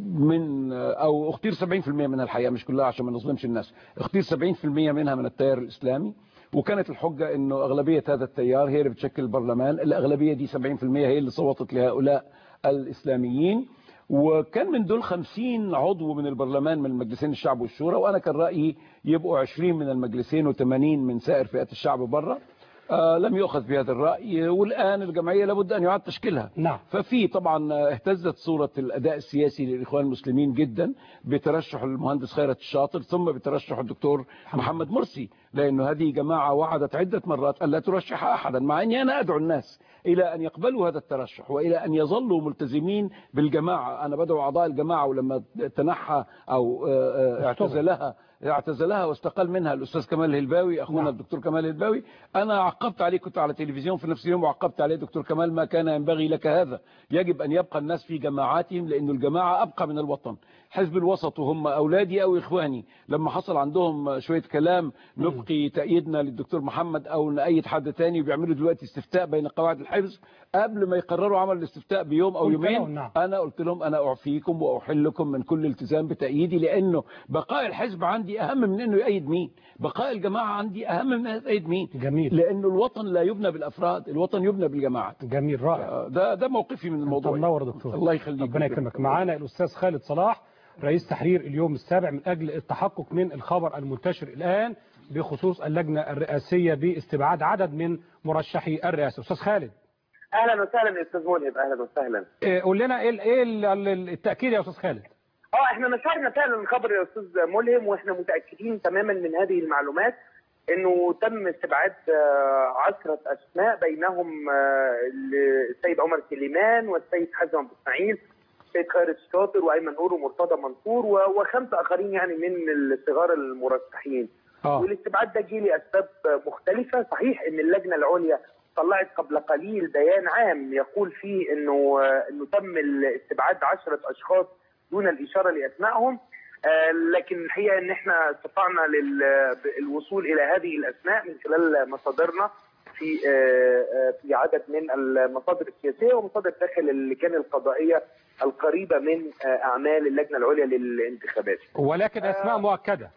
من أو اختير 70% منها الحقيقة مش كلها عشان ما نظلمش الناس اختير 70% منها من التيار الإسلامي وكانت الحجة أنه أغلبية هذا التيار هي اللي بتشكل البرلمان الأغلبية دي 70% هي اللي صوتت لهؤلاء الإسلاميين وكان من دول 50 عضو من البرلمان من مجلسين الشعب والشورى وأنا كان رأيي يبقوا 20 من المجلسين و80 من سائر فئات الشعب بره آه لم يؤخذ بهذا الرأي والآن الجمعية لابد أن يعاد تشكيلها نعم ففي طبعا اهتزت صورة الأداء السياسي للإخوان المسلمين جدا بترشح المهندس خيرت الشاطر ثم بترشح الدكتور محمد مرسي لأنه هذه جماعة وعدت عدة مرات ألا ترشح أحدا مع أني أنا أدعو الناس إلى أن يقبلوا هذا الترشح وإلى أن يظلوا ملتزمين بالجماعة أنا بدعو أعضاء الجماعة ولما تنحى أو آه، آه، اعتزلها اعتزلها واستقل منها الاستاذ كمال الهلباوي اخونا نعم. الدكتور كمال الهلباوي انا عقبت عليه كنت على تلفزيون في نفس اليوم وعقبت عليه دكتور كمال ما كان ينبغي لك هذا يجب ان يبقى الناس في جماعاتهم لانه الجماعه ابقى من الوطن حزب الوسط وهم اولادي او اخواني لما حصل عندهم شويه كلام نبقي تأييدنا للدكتور محمد او نأيد حد تاني وبيعملوا دلوقتي استفتاء بين قواعد الحفظ قبل ما يقرروا عمل الاستفتاء بيوم او قلت يومين لهم نعم. انا قلت لهم انا اعفيكم واحلكم من كل التزام بتأييدي لانه بقاء الحزب عندي اهم من انه يأيد مين بقاء الجماعة عندي اهم من انه يأيد مين جميل لانه الوطن لا يبنى بالافراد الوطن يبنى بالجماعات جميل رائع آه، ده ده موقفي من الموضوع انت منور يا دكتور الله يخليك ربنا يكرمك معانا الاستاذ خالد صلاح رئيس تحرير اليوم السابع من اجل التحقق من الخبر المنتشر الان بخصوص اللجنه الرئاسيه باستبعاد عدد من مرشحي الرئاسه استاذ خالد اهلا وسهلا يا استاذ ملهم اهلا وسهلا إيه، قول لنا ايه ال- ايه ال- التاكيد يا استاذ خالد اه احنا نشرنا فعلا الخبر يا استاذ ملهم واحنا متاكدين تماما من هذه المعلومات انه تم استبعاد آه، عشرة اسماء بينهم آه، السيد عمر سليمان والسيد حازم ابو اسماعيل السيد خالد الشاطر وايمن نور ومرتضى منصور و- وخمسه اخرين يعني من الصغار المرشحين اه والاستبعاد ده جه لاسباب مختلفه صحيح ان اللجنه العليا طلعت قبل قليل بيان عام يقول فيه انه انه تم استبعاد عشرة اشخاص دون الاشاره لاسمائهم آه، لكن الحقيقه ان احنا استطعنا لل- الوصول الى هذه الاسماء من خلال مصادرنا في آه، آه، في عدد من المصادر السياسيه ومصادر داخل اللجان القضائيه القريبه من آه، اعمال اللجنه العليا للانتخابات. ولكن اسماء مؤكده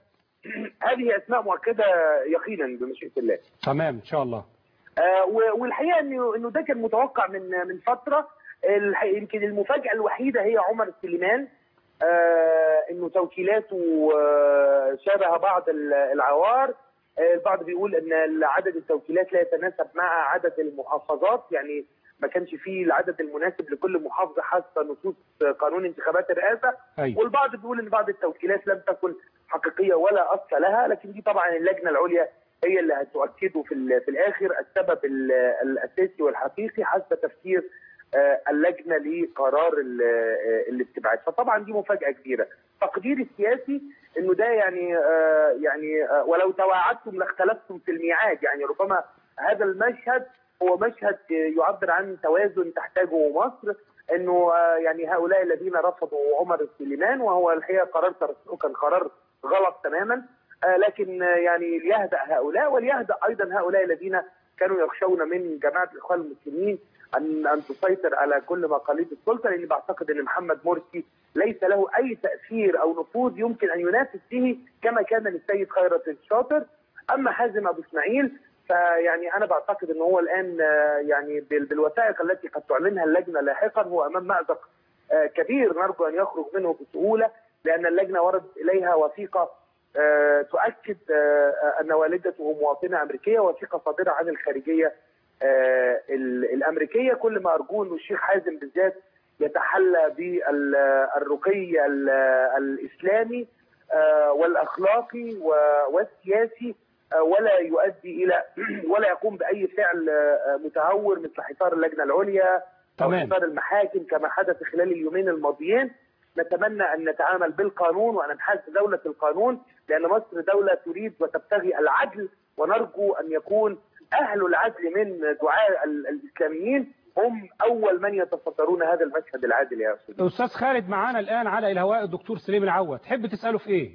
هذه اسماء مؤكده يقينا بمشيئه الله. تمام ان شاء الله آه، و- والحقيقه انه انه ده كان متوقع من من فتره الح- يمكن المفاجاه الوحيده هي عمر سليمان آه، انه توكيلاته آه، شابه بعض ال- العوار آه، البعض بيقول ان عدد التوكيلات لا يتناسب مع عدد المحافظات يعني ما كانش فيه العدد المناسب لكل محافظه حسب نصوص قانون انتخابات الرئاسه ايوه والبعض بيقول ان بعض التوكيلات لم تكن حقيقيه ولا اصل لها لكن دي طبعا اللجنه العليا هي اللي هتؤكده في ال- في الاخر السبب ال- الاساسي والحقيقي حسب تفسير آه، اللجنه لقرار ال- آه، الاستبعاد فطبعا دي مفاجاه كبيره تقديري السياسي انه ده يعني آه، يعني آه، ولو تواعدتم لاختلفتم في الميعاد يعني ربما هذا المشهد هو مشهد آه، يعبر عن توازن تحتاجه مصر انه آه، يعني هؤلاء الذين رفضوا عمر سليمان وهو الحقيقه قرار ترسله كان قرار غلط تماما آه، لكن آه، يعني ليهدأ هؤلاء وليهدأ ايضا هؤلاء الذين كانوا يخشون من جماعه الاخوان المسلمين ان ان تسيطر على كل مقاليد السلطه لاني بعتقد ان محمد مرسي ليس له اي تاثير او نفوذ يمكن ان ينافس به كما كان للسيد خيرت الشاطر اما حازم ابو اسماعيل فيعني انا بعتقد ان هو الان آه، يعني بال- بالوثائق التي قد تعلنها اللجنه لاحقا هو امام مازق آه، كبير نرجو ان يخرج منه بسهوله لان اللجنه وردت اليها وثيقه آه، تؤكد آه، ان والدته مواطنه امريكيه وثيقه صادره عن الخارجيه آه، ال- الامريكيه كل ما ارجوه انه الشيخ حازم بالذات يتحلى بالرقي ال- الاسلامي آه، والاخلاقي و- والسياسي آه، ولا يؤدي الى ولا يقوم باي فعل آه، متهور مثل حصار اللجنه العليا او تمام. حصار المحاكم كما حدث خلال اليومين الماضيين نتمنى ان نتعامل بالقانون وان نحاز دوله القانون لان مصر دوله تريد وتبتغي العدل ونرجو ان يكون اهل العدل من دعاء ال- الاسلاميين هم اول من يتصدرون هذا المشهد العادل يا استاذ استاذ خالد معانا الان على الهواء الدكتور سليم العوة تحب تساله في ايه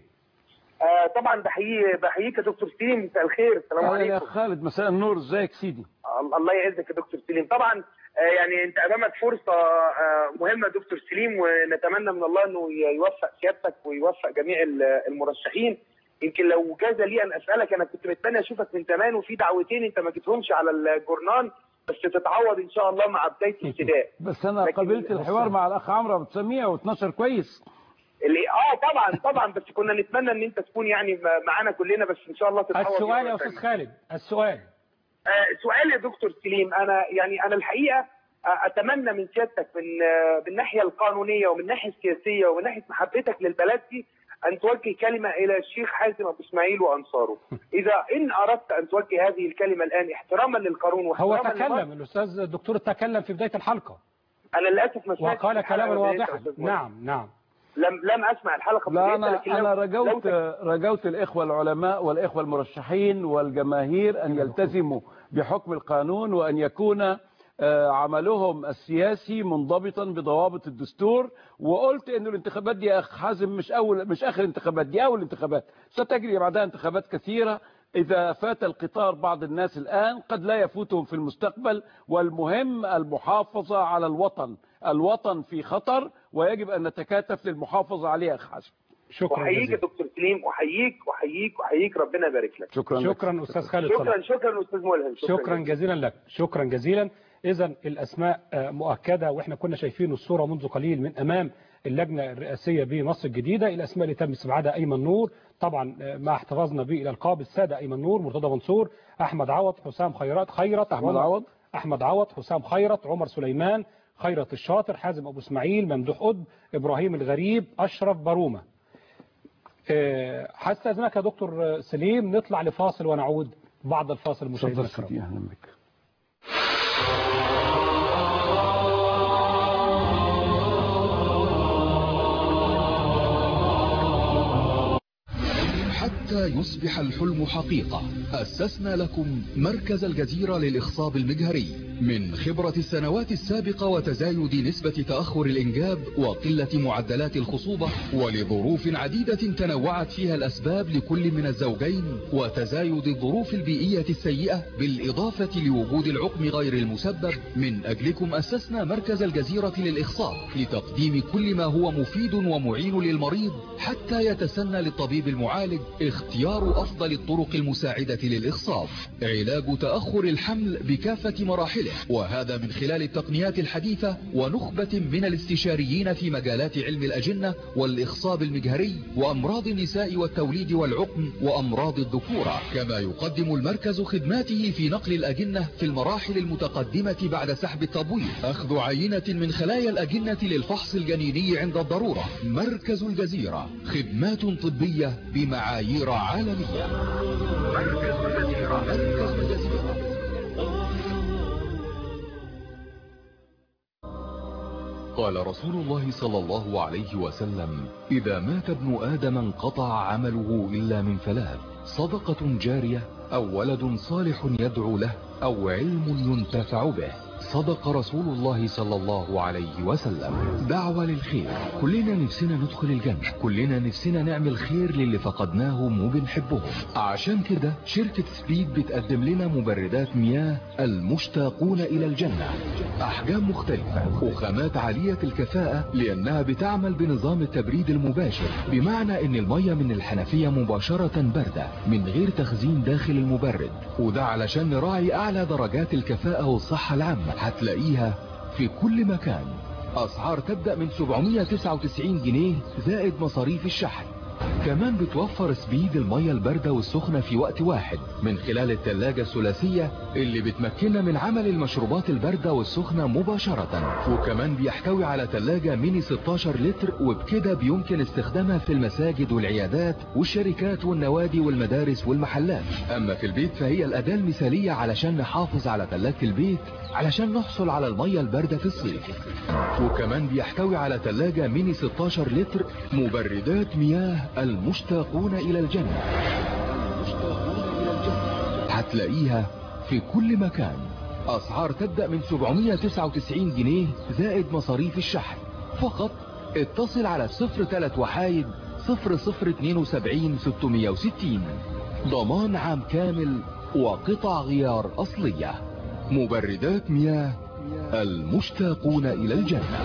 آه طبعا بحيي بحييك يا دكتور سليم مساء الخير السلام أهلا يا عليكم خالد مساء النور ازيك سيدي الله- الله يعزك يا دكتور سليم طبعا آه، يعني انت امامك فرصه آه، مهمه دكتور سليم ونتمنى من الله انه ي- يوفق سيادتك ويوفق جميع ال- المرشحين يمكن لو جاز لي ان اسالك انا كنت متمنى اشوفك من زمان وفي دعوتين انت ما جيتهمش على الجورنان بس تتعوض ان شاء الله مع بدايه الابتداء بس انا لكن- قابلت الحوار مع الاخ عمرو ابو تسميه واتنشر كويس اللي اه طبعا طبعا بس كنا نتمنى ان انت تكون يعني م- معانا كلنا بس ان شاء الله تتعوض السؤال مرة يا استاذ تانية. خالد السؤال آه، سؤال يا دكتور سليم انا يعني انا الحقيقه آه، اتمنى من سيادتك من آه، من الناحيه القانونيه ومن الناحيه السياسيه ومن ناحيه محبتك للبلد دي ان توجه كلمه الى الشيخ حازم ابو اسماعيل وانصاره اذا ان اردت ان توجه هذه الكلمه الان احتراما للقانون هو واحتراما لمصر، تكلم الاستاذ الدكتور تكلم في بداية الحلقة انا للاسف ما سمعتش وقال الحلقة كلاما بدايتها يا واضحا أستاذ نعم نعم لم لم اسمع الحلقه لا بدايتها، انا لكن لو- انا لو رجوت رجوت الاخوه العلماء والاخوه المرشحين والجماهير ان يلتزموا بحكم القانون وان يكون آه، عملهم السياسي منضبطا بضوابط الدستور وقلت انه الانتخابات دي يا اخ حازم مش اول مش اخر انتخابات دي اول انتخابات ستجري بعدها انتخابات كثيره اذا فات القطار بعض الناس الان قد لا يفوتهم في المستقبل والمهم المحافظه على الوطن الوطن في خطر ويجب ان نتكاتف للمحافظه عليه يا اخ حازم شكرا احييك يا جزيلا دكتور سليم احييك احييك احييك ربنا يبارك لك شكرا لك. شكرا استاذ خالد صلاح شكرا شكرا استاذ ملهم شكرا جزيلا لك شكرا جزيلا اذا الاسماء آه، مؤكده واحنا كنا شايفين الصوره منذ قليل من امام اللجنه الرئاسيه بمصر الجديده الاسماء اللي تم استبعادها ايمن نور طبعا آه، مع احتفاظنا بالالقاب الساده ايمن نور مرتضى منصور احمد عوض حسام خيرات خيرت أحمد عمر- عوض. احمد عوض حسام خيرت عمر سليمان خيرت الشاطر حازم ابو اسماعيل ممدوح قطب ابراهيم الغريب اشرف بارومه آه، هستاذنك يا دكتور سليم نطلع لفاصل ونعود بعد الفاصل مشاهدينا تفضل الكرام سيدي اهلا بك حتى يصبح الحلم حقيقة أسسنا لكم مركز الجزيرة للإخصاب المجهري من خبرة السنوات السابقة وتزايد نسبة تأخر الإنجاب وقلة معدلات الخصوبة ولظروف عديدة تنوعت فيها الأسباب لكل من الزوجين وتزايد الظروف البيئية السيئة بالإضافة لوجود العقم غير المسبب من أجلكم أسسنا مركز الجزيرة للإخصاب لتقديم كل ما هو مفيد ومعين للمريض حتى يتسنى للطبيب المعالج اختيار أفضل الطرق المساعدة للإخصاب علاج تأخر الحمل بكافة مراحله وهذا من خلال التقنيات الحديثة ونخبة من الاستشاريين في مجالات علم الأجنة والإخصاب المجهري وأمراض النساء والتوليد والعقم وأمراض الذكورة كما يقدم المركز خدماته في نقل الأجنة في المراحل المتقدمة بعد سحب التبويض أخذ عينة من خلايا الأجنة للفحص الجنيني عند الضرورة مركز الجزيرة خدمات طبية بمعايير عالمية مركز الجزيرة مركز الجزيرة قال رسول الله صلى الله عليه وسلم إذا مات ابن آدم انقطع عمله إلا من ثلاث صدقة جارية أو ولد صالح يدعو له أو علم ينتفع به صدق رسول الله صلى الله عليه وسلم دعوة للخير كلنا نفسنا ندخل الجنة كلنا نفسنا نعمل خير للي فقدناهم وبنحبهم عشان كده شركة سبيد بتقدم لنا مبردات مياه المشتاقون إلى الجنة أحجام مختلفة وخامات عالية الكفاءة لأنها بتعمل بنظام التبريد المباشر بمعنى أن المية من الحنفية مباشرة باردة من غير تخزين داخل المبرد وده علشان نراعي أعلى درجات الكفاءة والصحة العامة هتلاقيها في كل مكان أسعار تبدأ من 799 جنيه زائد مصاريف الشحن كمان بتوفر سبيد المية الباردة والسخنة في وقت واحد من خلال التلاجة الثلاثية اللي بتمكننا من عمل المشروبات الباردة والسخنة مباشرة وكمان بيحتوي على تلاجة ميني 16 لتر وبكده بيمكن استخدامها في المساجد والعيادات والشركات والنوادي والمدارس والمحلات اما في البيت فهي الاداة المثالية علشان نحافظ على تلاجة البيت علشان نحصل على المية الباردة في الصيف وكمان بيحتوي على تلاجة ميني 16 لتر مبردات مياه المشتاقون إلى الجنة هتلاقيها في كل مكان أسعار تبدأ من 799 جنيه زائد مصاريف الشحن فقط اتصل على 03 وحايد 0072 660 ضمان عام كامل وقطع غيار أصلية مبردات مياه المشتاقون إلى الجنة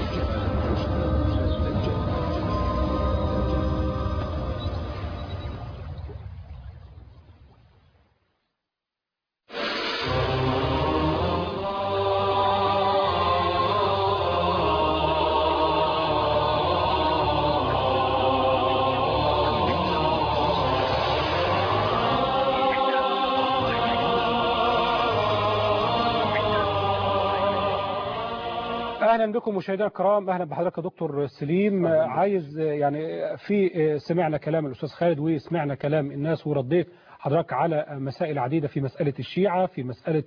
اهلا بكم مشاهدينا الكرام اهلا بحضرتك يا دكتور سليم عايز يعني في سمعنا كلام الاستاذ خالد وسمعنا كلام الناس ورديت حضرتك على مسائل عديدة في مسألة الشيعة في مسألة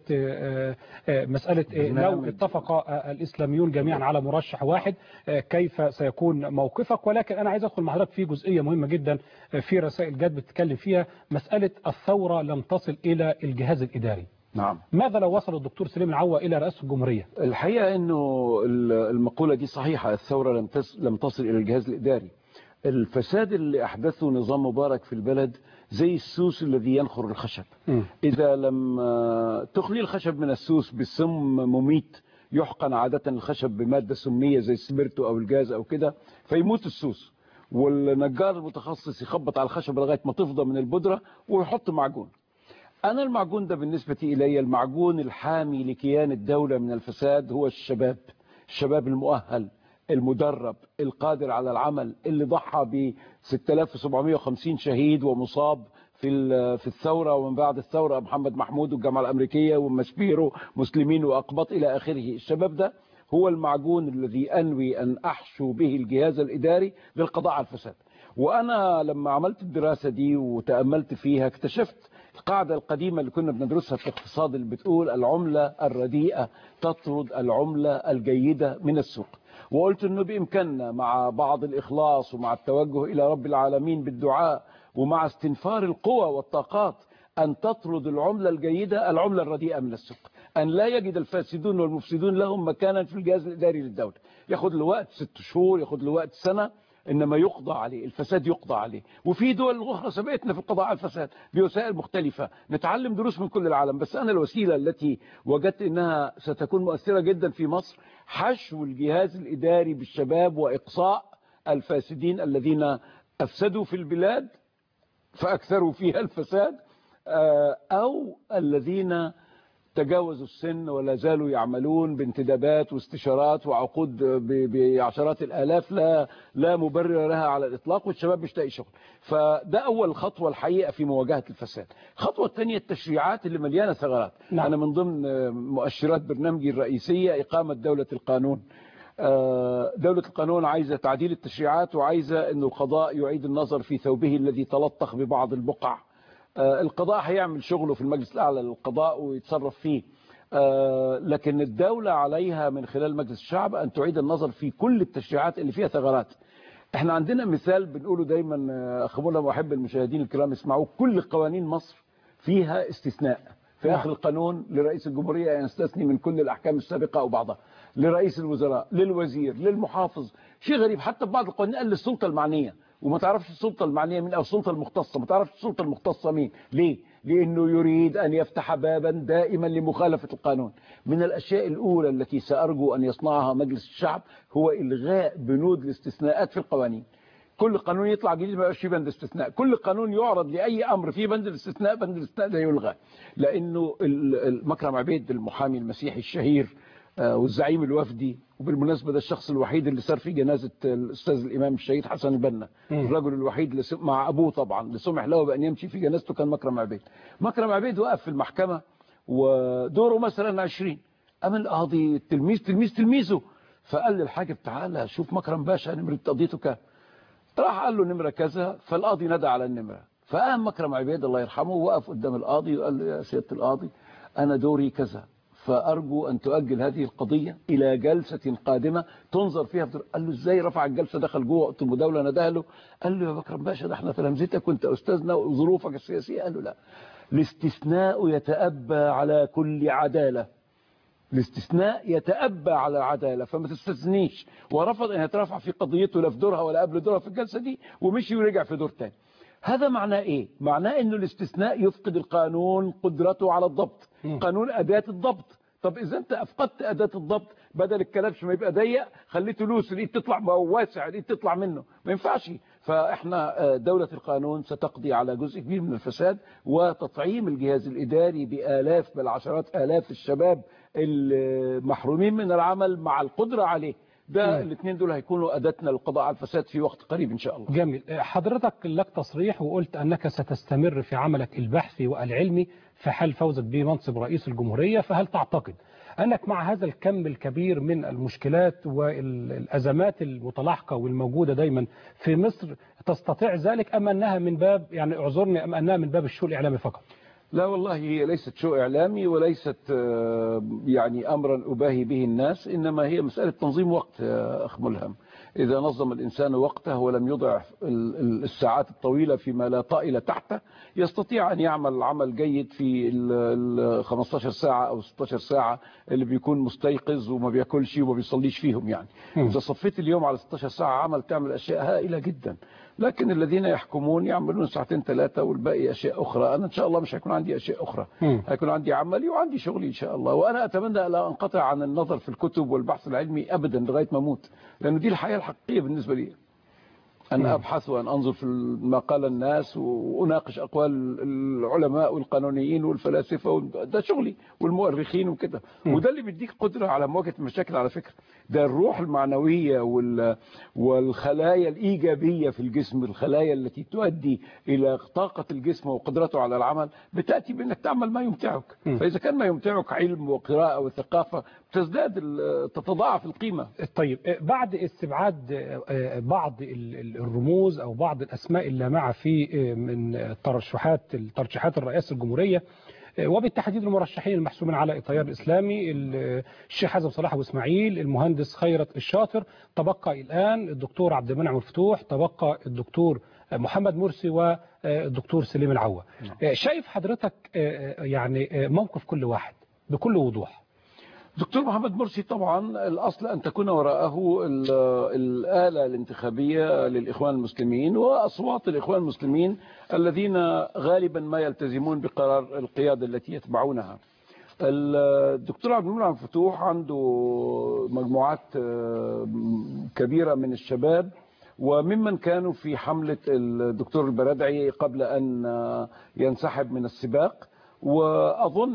مسألة لو اتفق الإسلاميون جميعا على مرشح واحد كيف سيكون موقفك ولكن أنا عايز أدخل مع حضرتك في جزئية مهمة جدا في رسائل جد بتتكلم فيها مسألة الثورة لم تصل إلى الجهاز الإداري نعم ماذا لو وصل الدكتور سليم العوا إلى رئاسة الجمهورية الحقيقة أنه المقولة دي صحيحة الثورة لم لم تصل إلى الجهاز الإداري الفساد اللي أحدثه نظام مبارك في البلد زي السوس الذي ينخر الخشب م. إذا لم تخلي الخشب من السوس بسم مميت يحقن عادة الخشب بمادة سمية زي السبرتو أو الجاز أو كده فيموت السوس والنجار المتخصص يخبط على الخشب لغاية ما تفضى من البودرة ويحط معجون أنا المعجون ده بالنسبة إلي المعجون الحامي لكيان الدولة من الفساد هو الشباب الشباب المؤهل المدرب القادر على العمل اللي ضحى ب 6750 شهيد ومصاب في في الثورة ومن بعد الثورة محمد محمود والجامعة الأمريكية ومسبيرو مسلمين وأقباط إلى آخره الشباب ده هو المعجون الذي أنوي أن أحشو به الجهاز الإداري للقضاء على الفساد وأنا لما عملت الدراسة دي وتأملت فيها اكتشفت القاعدة القديمة اللي كنا بندرسها في الاقتصاد اللي بتقول العملة الرديئة تطرد العملة الجيدة من السوق وقلت انه بامكاننا مع بعض الاخلاص ومع التوجه الى رب العالمين بالدعاء ومع استنفار القوى والطاقات ان تطرد العملة الجيدة العملة الرديئة من السوق ان لا يجد الفاسدون والمفسدون لهم مكانا في الجهاز الاداري للدولة ياخد له وقت ست شهور ياخد له وقت سنة انما يقضى عليه الفساد يقضى عليه وفي دول اخرى سبقتنا في القضاء على الفساد بوسائل مختلفة نتعلم دروس من كل العالم بس انا الوسيلة التي وجدت انها ستكون مؤثرة جدا في مصر حشو الجهاز الاداري بالشباب واقصاء الفاسدين الذين افسدوا في البلاد فاكثروا فيها الفساد او الذين تجاوزوا السن ولا زالوا يعملون بانتدابات واستشارات وعقود بعشرات الالاف لا لا مبرر لها على الاطلاق والشباب مش لاقي شغل فده اول خطوه الحقيقه في مواجهه الفساد الخطوه الثانيه التشريعات اللي مليانه ثغرات نعم. انا من ضمن مؤشرات برنامجي الرئيسيه اقامه دوله القانون دولة القانون عايزة تعديل التشريعات وعايزة أن القضاء يعيد النظر في ثوبه الذي تلطخ ببعض البقع القضاء هيعمل شغله في المجلس الأعلى للقضاء ويتصرف فيه لكن الدولة عليها من خلال مجلس الشعب أن تعيد النظر في كل التشريعات اللي فيها ثغرات احنا عندنا مثال بنقوله دايما أخبرنا وأحب المشاهدين الكرام يسمعوه كل قوانين مصر فيها استثناء في آخر القانون لرئيس الجمهورية يستثني من كل الأحكام السابقة أو بعضها لرئيس الوزراء للوزير للمحافظ شيء غريب حتى بعض القوانين قال للسلطة المعنية وما تعرفش السلطة المعنية مين أو السلطة المختصة ما تعرفش السلطة المختصة مين ليه؟ لأنه يريد أن يفتح بابا دائما لمخالفة القانون من الأشياء الأولى التي سأرجو أن يصنعها مجلس الشعب هو إلغاء بنود الاستثناءات في القوانين كل قانون يطلع جديد ما يبقاش فيه بند استثناء كل قانون يعرض لأي أمر فيه بند الاستثناء بند الاستثناء ده يلغى لأنه مكرم عبيد المحامي المسيحي الشهير آه، والزعيم الوفدي وبالمناسبة ده الشخص الوحيد اللي صار في جنازة الأستاذ الإمام الشهيد حسن البنا مم. الرجل الوحيد اللي سم- مع أبوه طبعا اللي سمح له بأن يمشي في جنازته كان مكرم عبيد مكرم عبيد وقف في المحكمة ودوره مثلا 20 أما القاضي تلميذ تلميذ تلميذه فقال للحاجب تعالى شوف مكرم باشا نمرة قضيته كام راح قال له نمرة كذا فالقاضي ندى على النمرة فقام مكرم عبيد الله يرحمه وقف قدام القاضي وقال له يا سيادة القاضي أنا دوري كذا فأرجو أن تؤجل هذه القضية إلى جلسة قادمة تنظر فيها بدور. قال له إزاي رفع الجلسة دخل جوه وقت المداولة نداه له قال له يا مكرم باشا ده احنا تلامذتك وانت أستاذنا وظروفك السياسية قال له لا الاستثناء يتأبى على كل عدالة الاستثناء يتأبى على العدالة فما تستثنيش ورفض ان يترفع في قضيته لا في دورها ولا قبل دورها في الجلسة دي ومشي ورجع في دور تاني هذا معناه ايه معناه انه الاستثناء يفقد القانون قدرته على الضبط قانون اداة الضبط طب اذا انت افقدت اداة الضبط بدل الكلبش ما يبقى ضيق خليته لوس الايد تطلع ما هو واسع الايد تطلع منه ما ينفعش فاحنا آه، دولة القانون ستقضي على جزء كبير من الفساد وتطعيم الجهاز الاداري بالاف بل عشرات الاف الشباب المحرومين من العمل مع القدرة عليه ده الاثنين دول هيكونوا اداتنا للقضاء على الفساد في وقت قريب ان شاء الله جميل حضرتك لك تصريح وقلت أنك ستستمر في عملك البحثي والعلمي في حال فوزك بمنصب رئيس الجمهورية فهل تعتقد أنك مع هذا الكم الكبير من المشكلات والأزمات المتلاحقة والموجودة دايما في مصر تستطيع ذلك أم أنها من باب يعني اعذرني أم أنها من باب الشو الإعلامي فقط لا والله هي ليست شو إعلامي وليست آه، يعني أمرا أباهي به الناس إنما هي مسألة تنظيم وقت يا أخ ملهم إذا نظم الإنسان وقته ولم يضع ال- ال- الساعات الطويلة فيما لا طائل تحته يستطيع أن يعمل عمل جيد في ال ال 15 ساعة أو 16 ساعة اللي بيكون مستيقظ وما بياكلش وما بيصليش فيهم يعني إذا صفيت اليوم على 16 ساعة عمل تعمل أشياء هائلة جدا لكن الذين يحكمون يعملون ساعتين ثلاثة والباقي أشياء أخرى أنا إن شاء الله مش هيكون عندي أشياء أخرى مم. هيكون عندي عملي وعندي شغلي إن شاء الله وأنا أتمنى لا أنقطع عن النظر في الكتب والبحث العلمي أبدا لغاية ما أموت لأنه دي الحياة الحقيقية بالنسبة لي أن أبحث وأن أنظر في ما قال الناس وأناقش أقوال العلماء والقانونيين والفلاسفة وال- ده شغلي والمؤرخين وكده وده اللي بيديك قدرة على مواجهة المشاكل على فكرة ده الروح المعنوية وال والخلايا الإيجابية في الجسم الخلايا التي تؤدي إلى طاقة الجسم وقدرته على العمل بتأتي بأنك تعمل ما يمتعك فإذا كان ما يمتعك علم وقراءة وثقافة تزداد ال- تتضاعف القيمة طيب بعد استبعاد بعض ال- ال- الرموز او بعض الاسماء اللامعه في من ترشحات ترشيحات الرئاسه الجمهوريه وبالتحديد المرشحين المحسومين على التيار الاسلامي ال- الشيخ حازم صلاح ابو اسماعيل المهندس خيرت الشاطر تبقى الان الدكتور عبد المنعم الفتوح تبقى الدكتور محمد مرسي والدكتور سليم العوة شايف حضرتك يعني موقف كل واحد بكل وضوح دكتور محمد مرسي طبعا الأصل أن تكون وراءه ال- الآلة الانتخابية للإخوان المسلمين وأصوات الإخوان المسلمين الذين غالبا ما يلتزمون بقرار القيادة التي يتبعونها الدكتور عبد المنعم فتوح عنده مجموعات آه، كبيرة من الشباب وممن كانوا في حملة الدكتور البرادعي قبل أن آه، ينسحب من السباق وأظن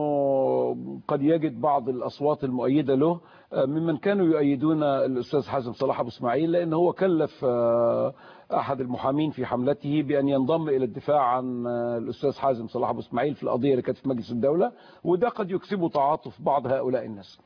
أنه قد يجد بعض الأصوات المؤيدة له آه، ممن كانوا يؤيدون الأستاذ حازم صلاح أبو إسماعيل لأنه هو كلف آه، أحد المحامين في حملته بأن ينضم إلى الدفاع عن آه، الأستاذ حازم صلاح أبو إسماعيل في القضية اللي كانت في مجلس الدولة وده قد يكسبه تعاطف بعض هؤلاء الناس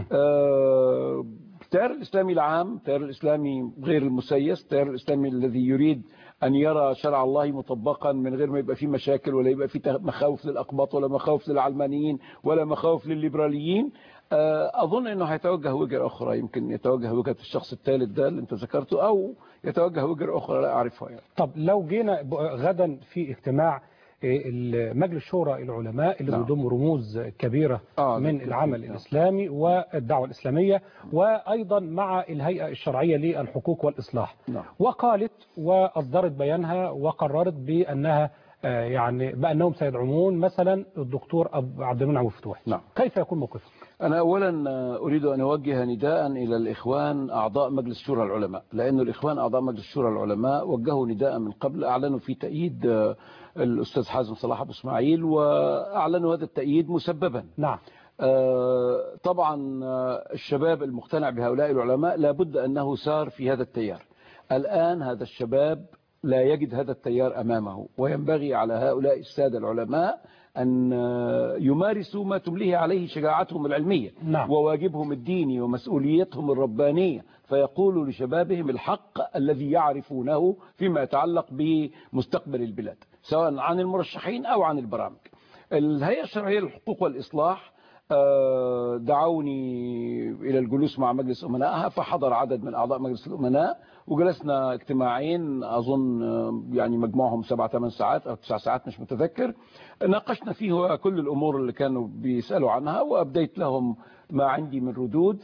آه، التيار الإسلامي العام التيار الإسلامي غير المسيس التيار الإسلامي الذي يريد أن يرى شرع الله مطبقا من غير ما يبقى فيه مشاكل ولا يبقى فيه مخاوف للأقباط ولا مخاوف للعلمانيين ولا مخاوف للليبراليين آه، أظن أنه هيتوجه وجهة أخرى يمكن يتوجه وجهة الشخص الثالث ده اللي أنت ذكرته أو يتوجه وجهة أخرى لا أعرفها يعني. طب لو جينا ب- غدا في اجتماع ال- مجلس شورى العلماء اللي نعم. بيضم رموز كبيرة آه، من ده- العمل نعم. الإسلامي والدعوة الإسلامية وأيضا مع الهيئة الشرعية للحقوق والإصلاح نعم. وقالت وأصدرت بيانها وقررت بأنها آه، يعني بأنهم سيدعمون مثلا الدكتور أب- عبد المنعم الفتوح نعم. كيف يكون موقفهم؟ أنا أولا أريد أن أوجه نداء إلى الإخوان أعضاء مجلس شورى العلماء لأن الإخوان أعضاء مجلس شورى العلماء وجهوا نداء من قبل أعلنوا في تأييد آه، الأستاذ حازم صلاح أبو إسماعيل وأعلنوا هذا التأييد مسببا نعم آه، طبعا آه، الشباب المقتنع بهؤلاء العلماء لابد أنه سار في هذا التيار الآن هذا الشباب لا يجد هذا التيار أمامه وينبغي على هؤلاء السادة العلماء أن آه، يمارسوا ما تمليه عليه شجاعتهم العلمية نعم. وواجبهم الديني ومسؤوليتهم الربانية فيقولوا لشبابهم الحق الذي يعرفونه فيما يتعلق بمستقبل البلاد سواء عن المرشحين أو عن البرامج الهيئة الشرعية للحقوق والإصلاح آه، دعوني إلى الجلوس مع مجلس أمنائها فحضر عدد من أعضاء مجلس الأمناء وجلسنا اجتماعين أظن آه، يعني مجموعهم سبعة ثمان ساعات أو تسع ساعات مش متذكر ناقشنا فيه كل الأمور اللي كانوا بيسألوا عنها وأبديت لهم ما عندي من ردود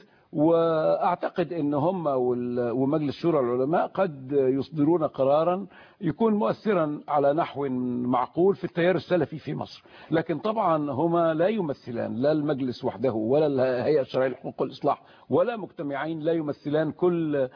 واعتقد ان هم وال- ومجلس شورى العلماء قد يصدرون قرارا يكون مؤثرا على نحو معقول في التيار السلفي في مصر لكن طبعا هما لا يمثلان لا المجلس وحده ولا الهيئه الشرعيه للحقوق والاصلاح ولا مجتمعين لا يمثلان كل آه،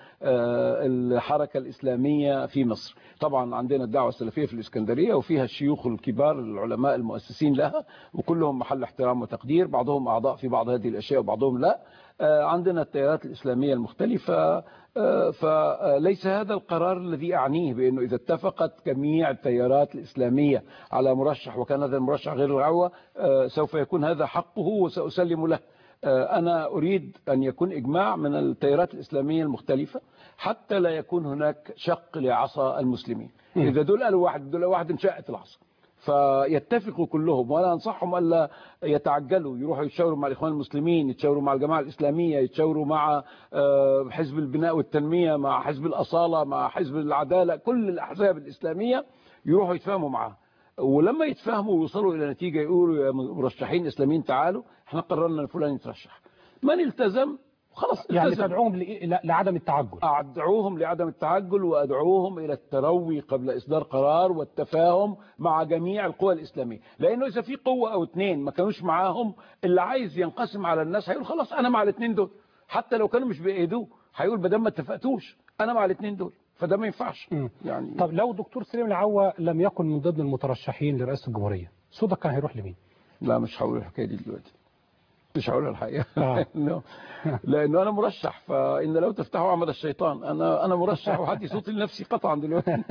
الحركه الاسلاميه في مصر طبعا عندنا الدعوه السلفيه في الاسكندريه وفيها الشيوخ الكبار العلماء المؤسسين لها وكلهم محل احترام وتقدير بعضهم اعضاء في بعض هذه الاشياء وبعضهم لا آه، عندنا التيارات الإسلامية المختلفة آه، فليس هذا القرار الذي أعنيه بأنه إذا اتفقت جميع التيارات الإسلامية على مرشح وكان هذا المرشح غير العوة آه، سوف يكون هذا حقه وسأسلم له آه، أنا أريد أن يكون إجماع من التيارات الإسلامية المختلفة حتى لا يكون هناك شق لعصا المسلمين إذا دول قالوا واحد دول واحد انشأت العصا فيتفقوا كلهم ولا انصحهم الا يتعجلوا يروحوا يتشاوروا مع الاخوان المسلمين يتشاوروا مع الجماعه الاسلاميه يتشاوروا مع آه، حزب البناء والتنميه مع حزب الاصاله مع حزب العداله كل الاحزاب الاسلاميه يروحوا يتفاهموا معاها ولما يتفاهموا ويوصلوا الى نتيجه يقولوا يا مرشحين اسلاميين تعالوا احنا قررنا ان فلان يترشح من التزم خلاص يعني التزم. تدعوهم لإيه؟ ل- لعدم التعجل أدعوهم لعدم التعجل وأدعوهم إلى التروي قبل إصدار قرار والتفاهم مع جميع القوى الإسلامية لأنه إذا في قوة أو اتنين ما كانوش معاهم اللي عايز ينقسم على الناس هيقول خلاص أنا مع الاتنين دول حتى لو كانوا مش بإيدوه هيقول بدل ما اتفقتوش أنا مع الاتنين دول فده ما ينفعش يعني طب لو دكتور سليم العوا لم يكن من ضمن المترشحين لرئاسة الجمهورية صوتك كان هيروح لمين؟ لا مش هقول الحكاية دي دلوقتي مش هقولها الحقيقة آه. لأنه لأنه أنا مرشح فإن لو تفتحوا عمل الشيطان أنا أنا مرشح وهدي صوتي لنفسي قطعا دلوقتي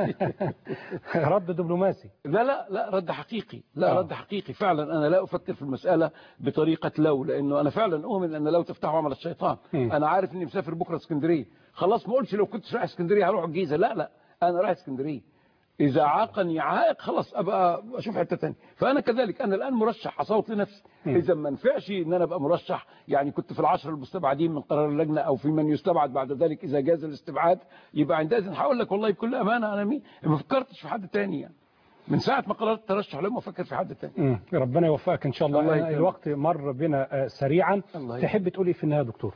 رد دبلوماسي لا لا لا رد حقيقي لا آه. رد حقيقي فعلا أنا لا أفكر في المسألة بطريقة لو لأنه أنا فعلا أؤمن أن لو تفتحوا عمل الشيطان مم. أنا عارف إني مسافر بكرة اسكندرية خلاص ما قلتش لو كنت رايح اسكندرية هروح الجيزة لا لا أنا رايح اسكندرية إذا عاقني عائق خلاص أبقى أشوف حتة تانية فأنا كذلك أنا الآن مرشح أصوت لنفسي مم. إذا ما نفعش إن أنا أبقى مرشح يعني كنت في العشر المستبعدين من قرار اللجنة أو في من يستبعد بعد ذلك إذا جاز الاستبعاد يبقى عندئذ هقول لك والله بكل أمانة أنا مين ما فكرتش في حد تاني يعني من ساعة ما قررت الترشح لما أفكر في حد تاني مم. ربنا يوفقك إن شاء الله, الله الله يكرمك. الوقت مر بنا آه، سريعا الله تحب تقول إيه في النهاية يا دكتور؟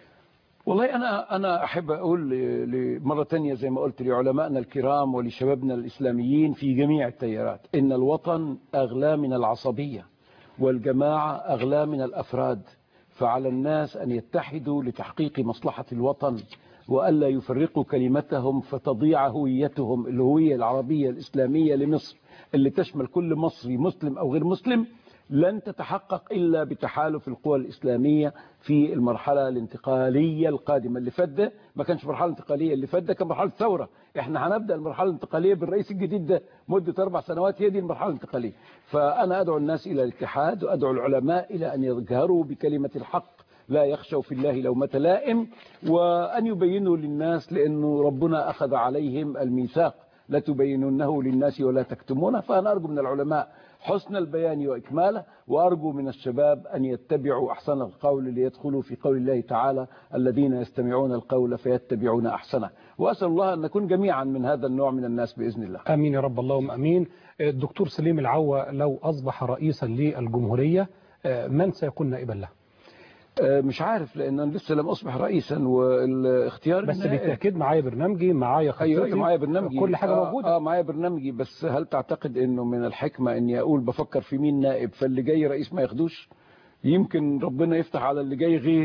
والله أنا أنا أحب أقول ل- لمرة تانية زي ما قلت لعلمائنا الكرام ولشبابنا الإسلاميين في جميع التيارات إن الوطن أغلى من العصبية والجماعة أغلى من الأفراد فعلى الناس أن يتحدوا لتحقيق مصلحة الوطن وألا يفرقوا كلمتهم فتضيع هويتهم الهوية العربية الإسلامية لمصر اللي تشمل كل مصري مسلم أو غير مسلم لن تتحقق إلا بتحالف القوى الإسلامية في المرحلة الانتقالية القادمة اللي فات ده ما كانش مرحلة انتقالية اللي فات ده كان مرحلة ثورة احنا هنبدأ المرحلة الانتقالية بالرئيس الجديد ده مدة أربع سنوات هي دي المرحلة الانتقالية فأنا أدعو الناس إلى الاتحاد وأدعو العلماء إلى أن يجهروا بكلمة الحق لا يخشوا في الله لومة لائم وأن يبينوا للناس لأنه ربنا أخذ عليهم الميثاق لا تبينونه للناس ولا تكتمونه فأنا أرجو من العلماء حسن البيان وإكماله وأرجو من الشباب أن يتبعوا أحسن القول ليدخلوا في قول الله تعالى الذين يستمعون القول فيتبعون أحسنه وأسأل الله أن نكون جميعا من هذا النوع من الناس بإذن الله امين يا رب اللهم امين الدكتور سليم العوا لو اصبح رئيسا للجمهوريه آه، من سيكون نائبا له آه، مش عارف لأن أنا لسه لم أصبح رئيسا والاختيار بس النهائي- بالتاكيد معايا برنامجي معايا ايوه خطتي معايا برنامجي كل حاجه آه موجوده اه معايا برنامجي بس هل تعتقد انه من الحكمه اني اقول بفكر في مين نائب فاللي جاي رئيس ما ياخدوش يمكن ربنا يفتح على اللي جاي غيري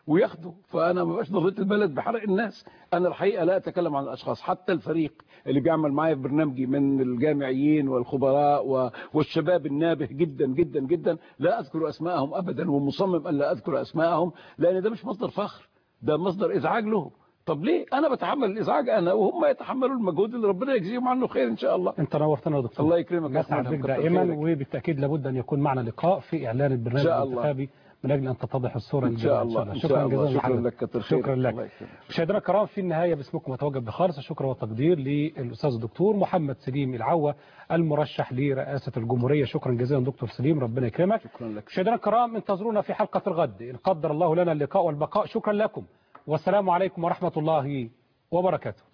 وياخدوا فانا ما بقاش ضريت البلد بحرق الناس انا الحقيقه لا اتكلم عن الاشخاص حتى الفريق اللي بيعمل معايا في برنامجي من الجامعيين والخبراء و- والشباب النابه جدا جدا جدا لا اذكر اسمائهم ابدا ومصمم الا اذكر اسمائهم لان ده مش مصدر فخر ده مصدر ازعاج له طب ليه انا بتحمل الازعاج انا وهم يتحملوا المجهود اللي ربنا يجزيهم عنه خير ان شاء الله انت نورتنا يا دكتور الله يكرمك يا نسعد أخونا، بك كتر دائما خيرك. وبالتاكيد لابد ان يكون معنا لقاء في اعلان البرنامج إن شاء الله. الانتخابي من اجل ان تتضح الصوره ان شاء الله ان شاء شكرا الله جزيلا شكرا لحضرتك. لك كتر خيرك شكرا الله لك يكرمك. مشاهدينا الكرام في النهايه باسمكم اتوجه بخالص الشكر والتقدير للاستاذ الدكتور محمد سليم العوه المرشح لرئاسه الجمهوريه شكرا جزيلا دكتور سليم ربنا يكرمك شكرا لك مشاهدينا الكرام انتظرونا في حلقه الغد ان قدر الله لنا اللقاء والبقاء شكرا لكم والسلام عليكم ورحمه الله وبركاته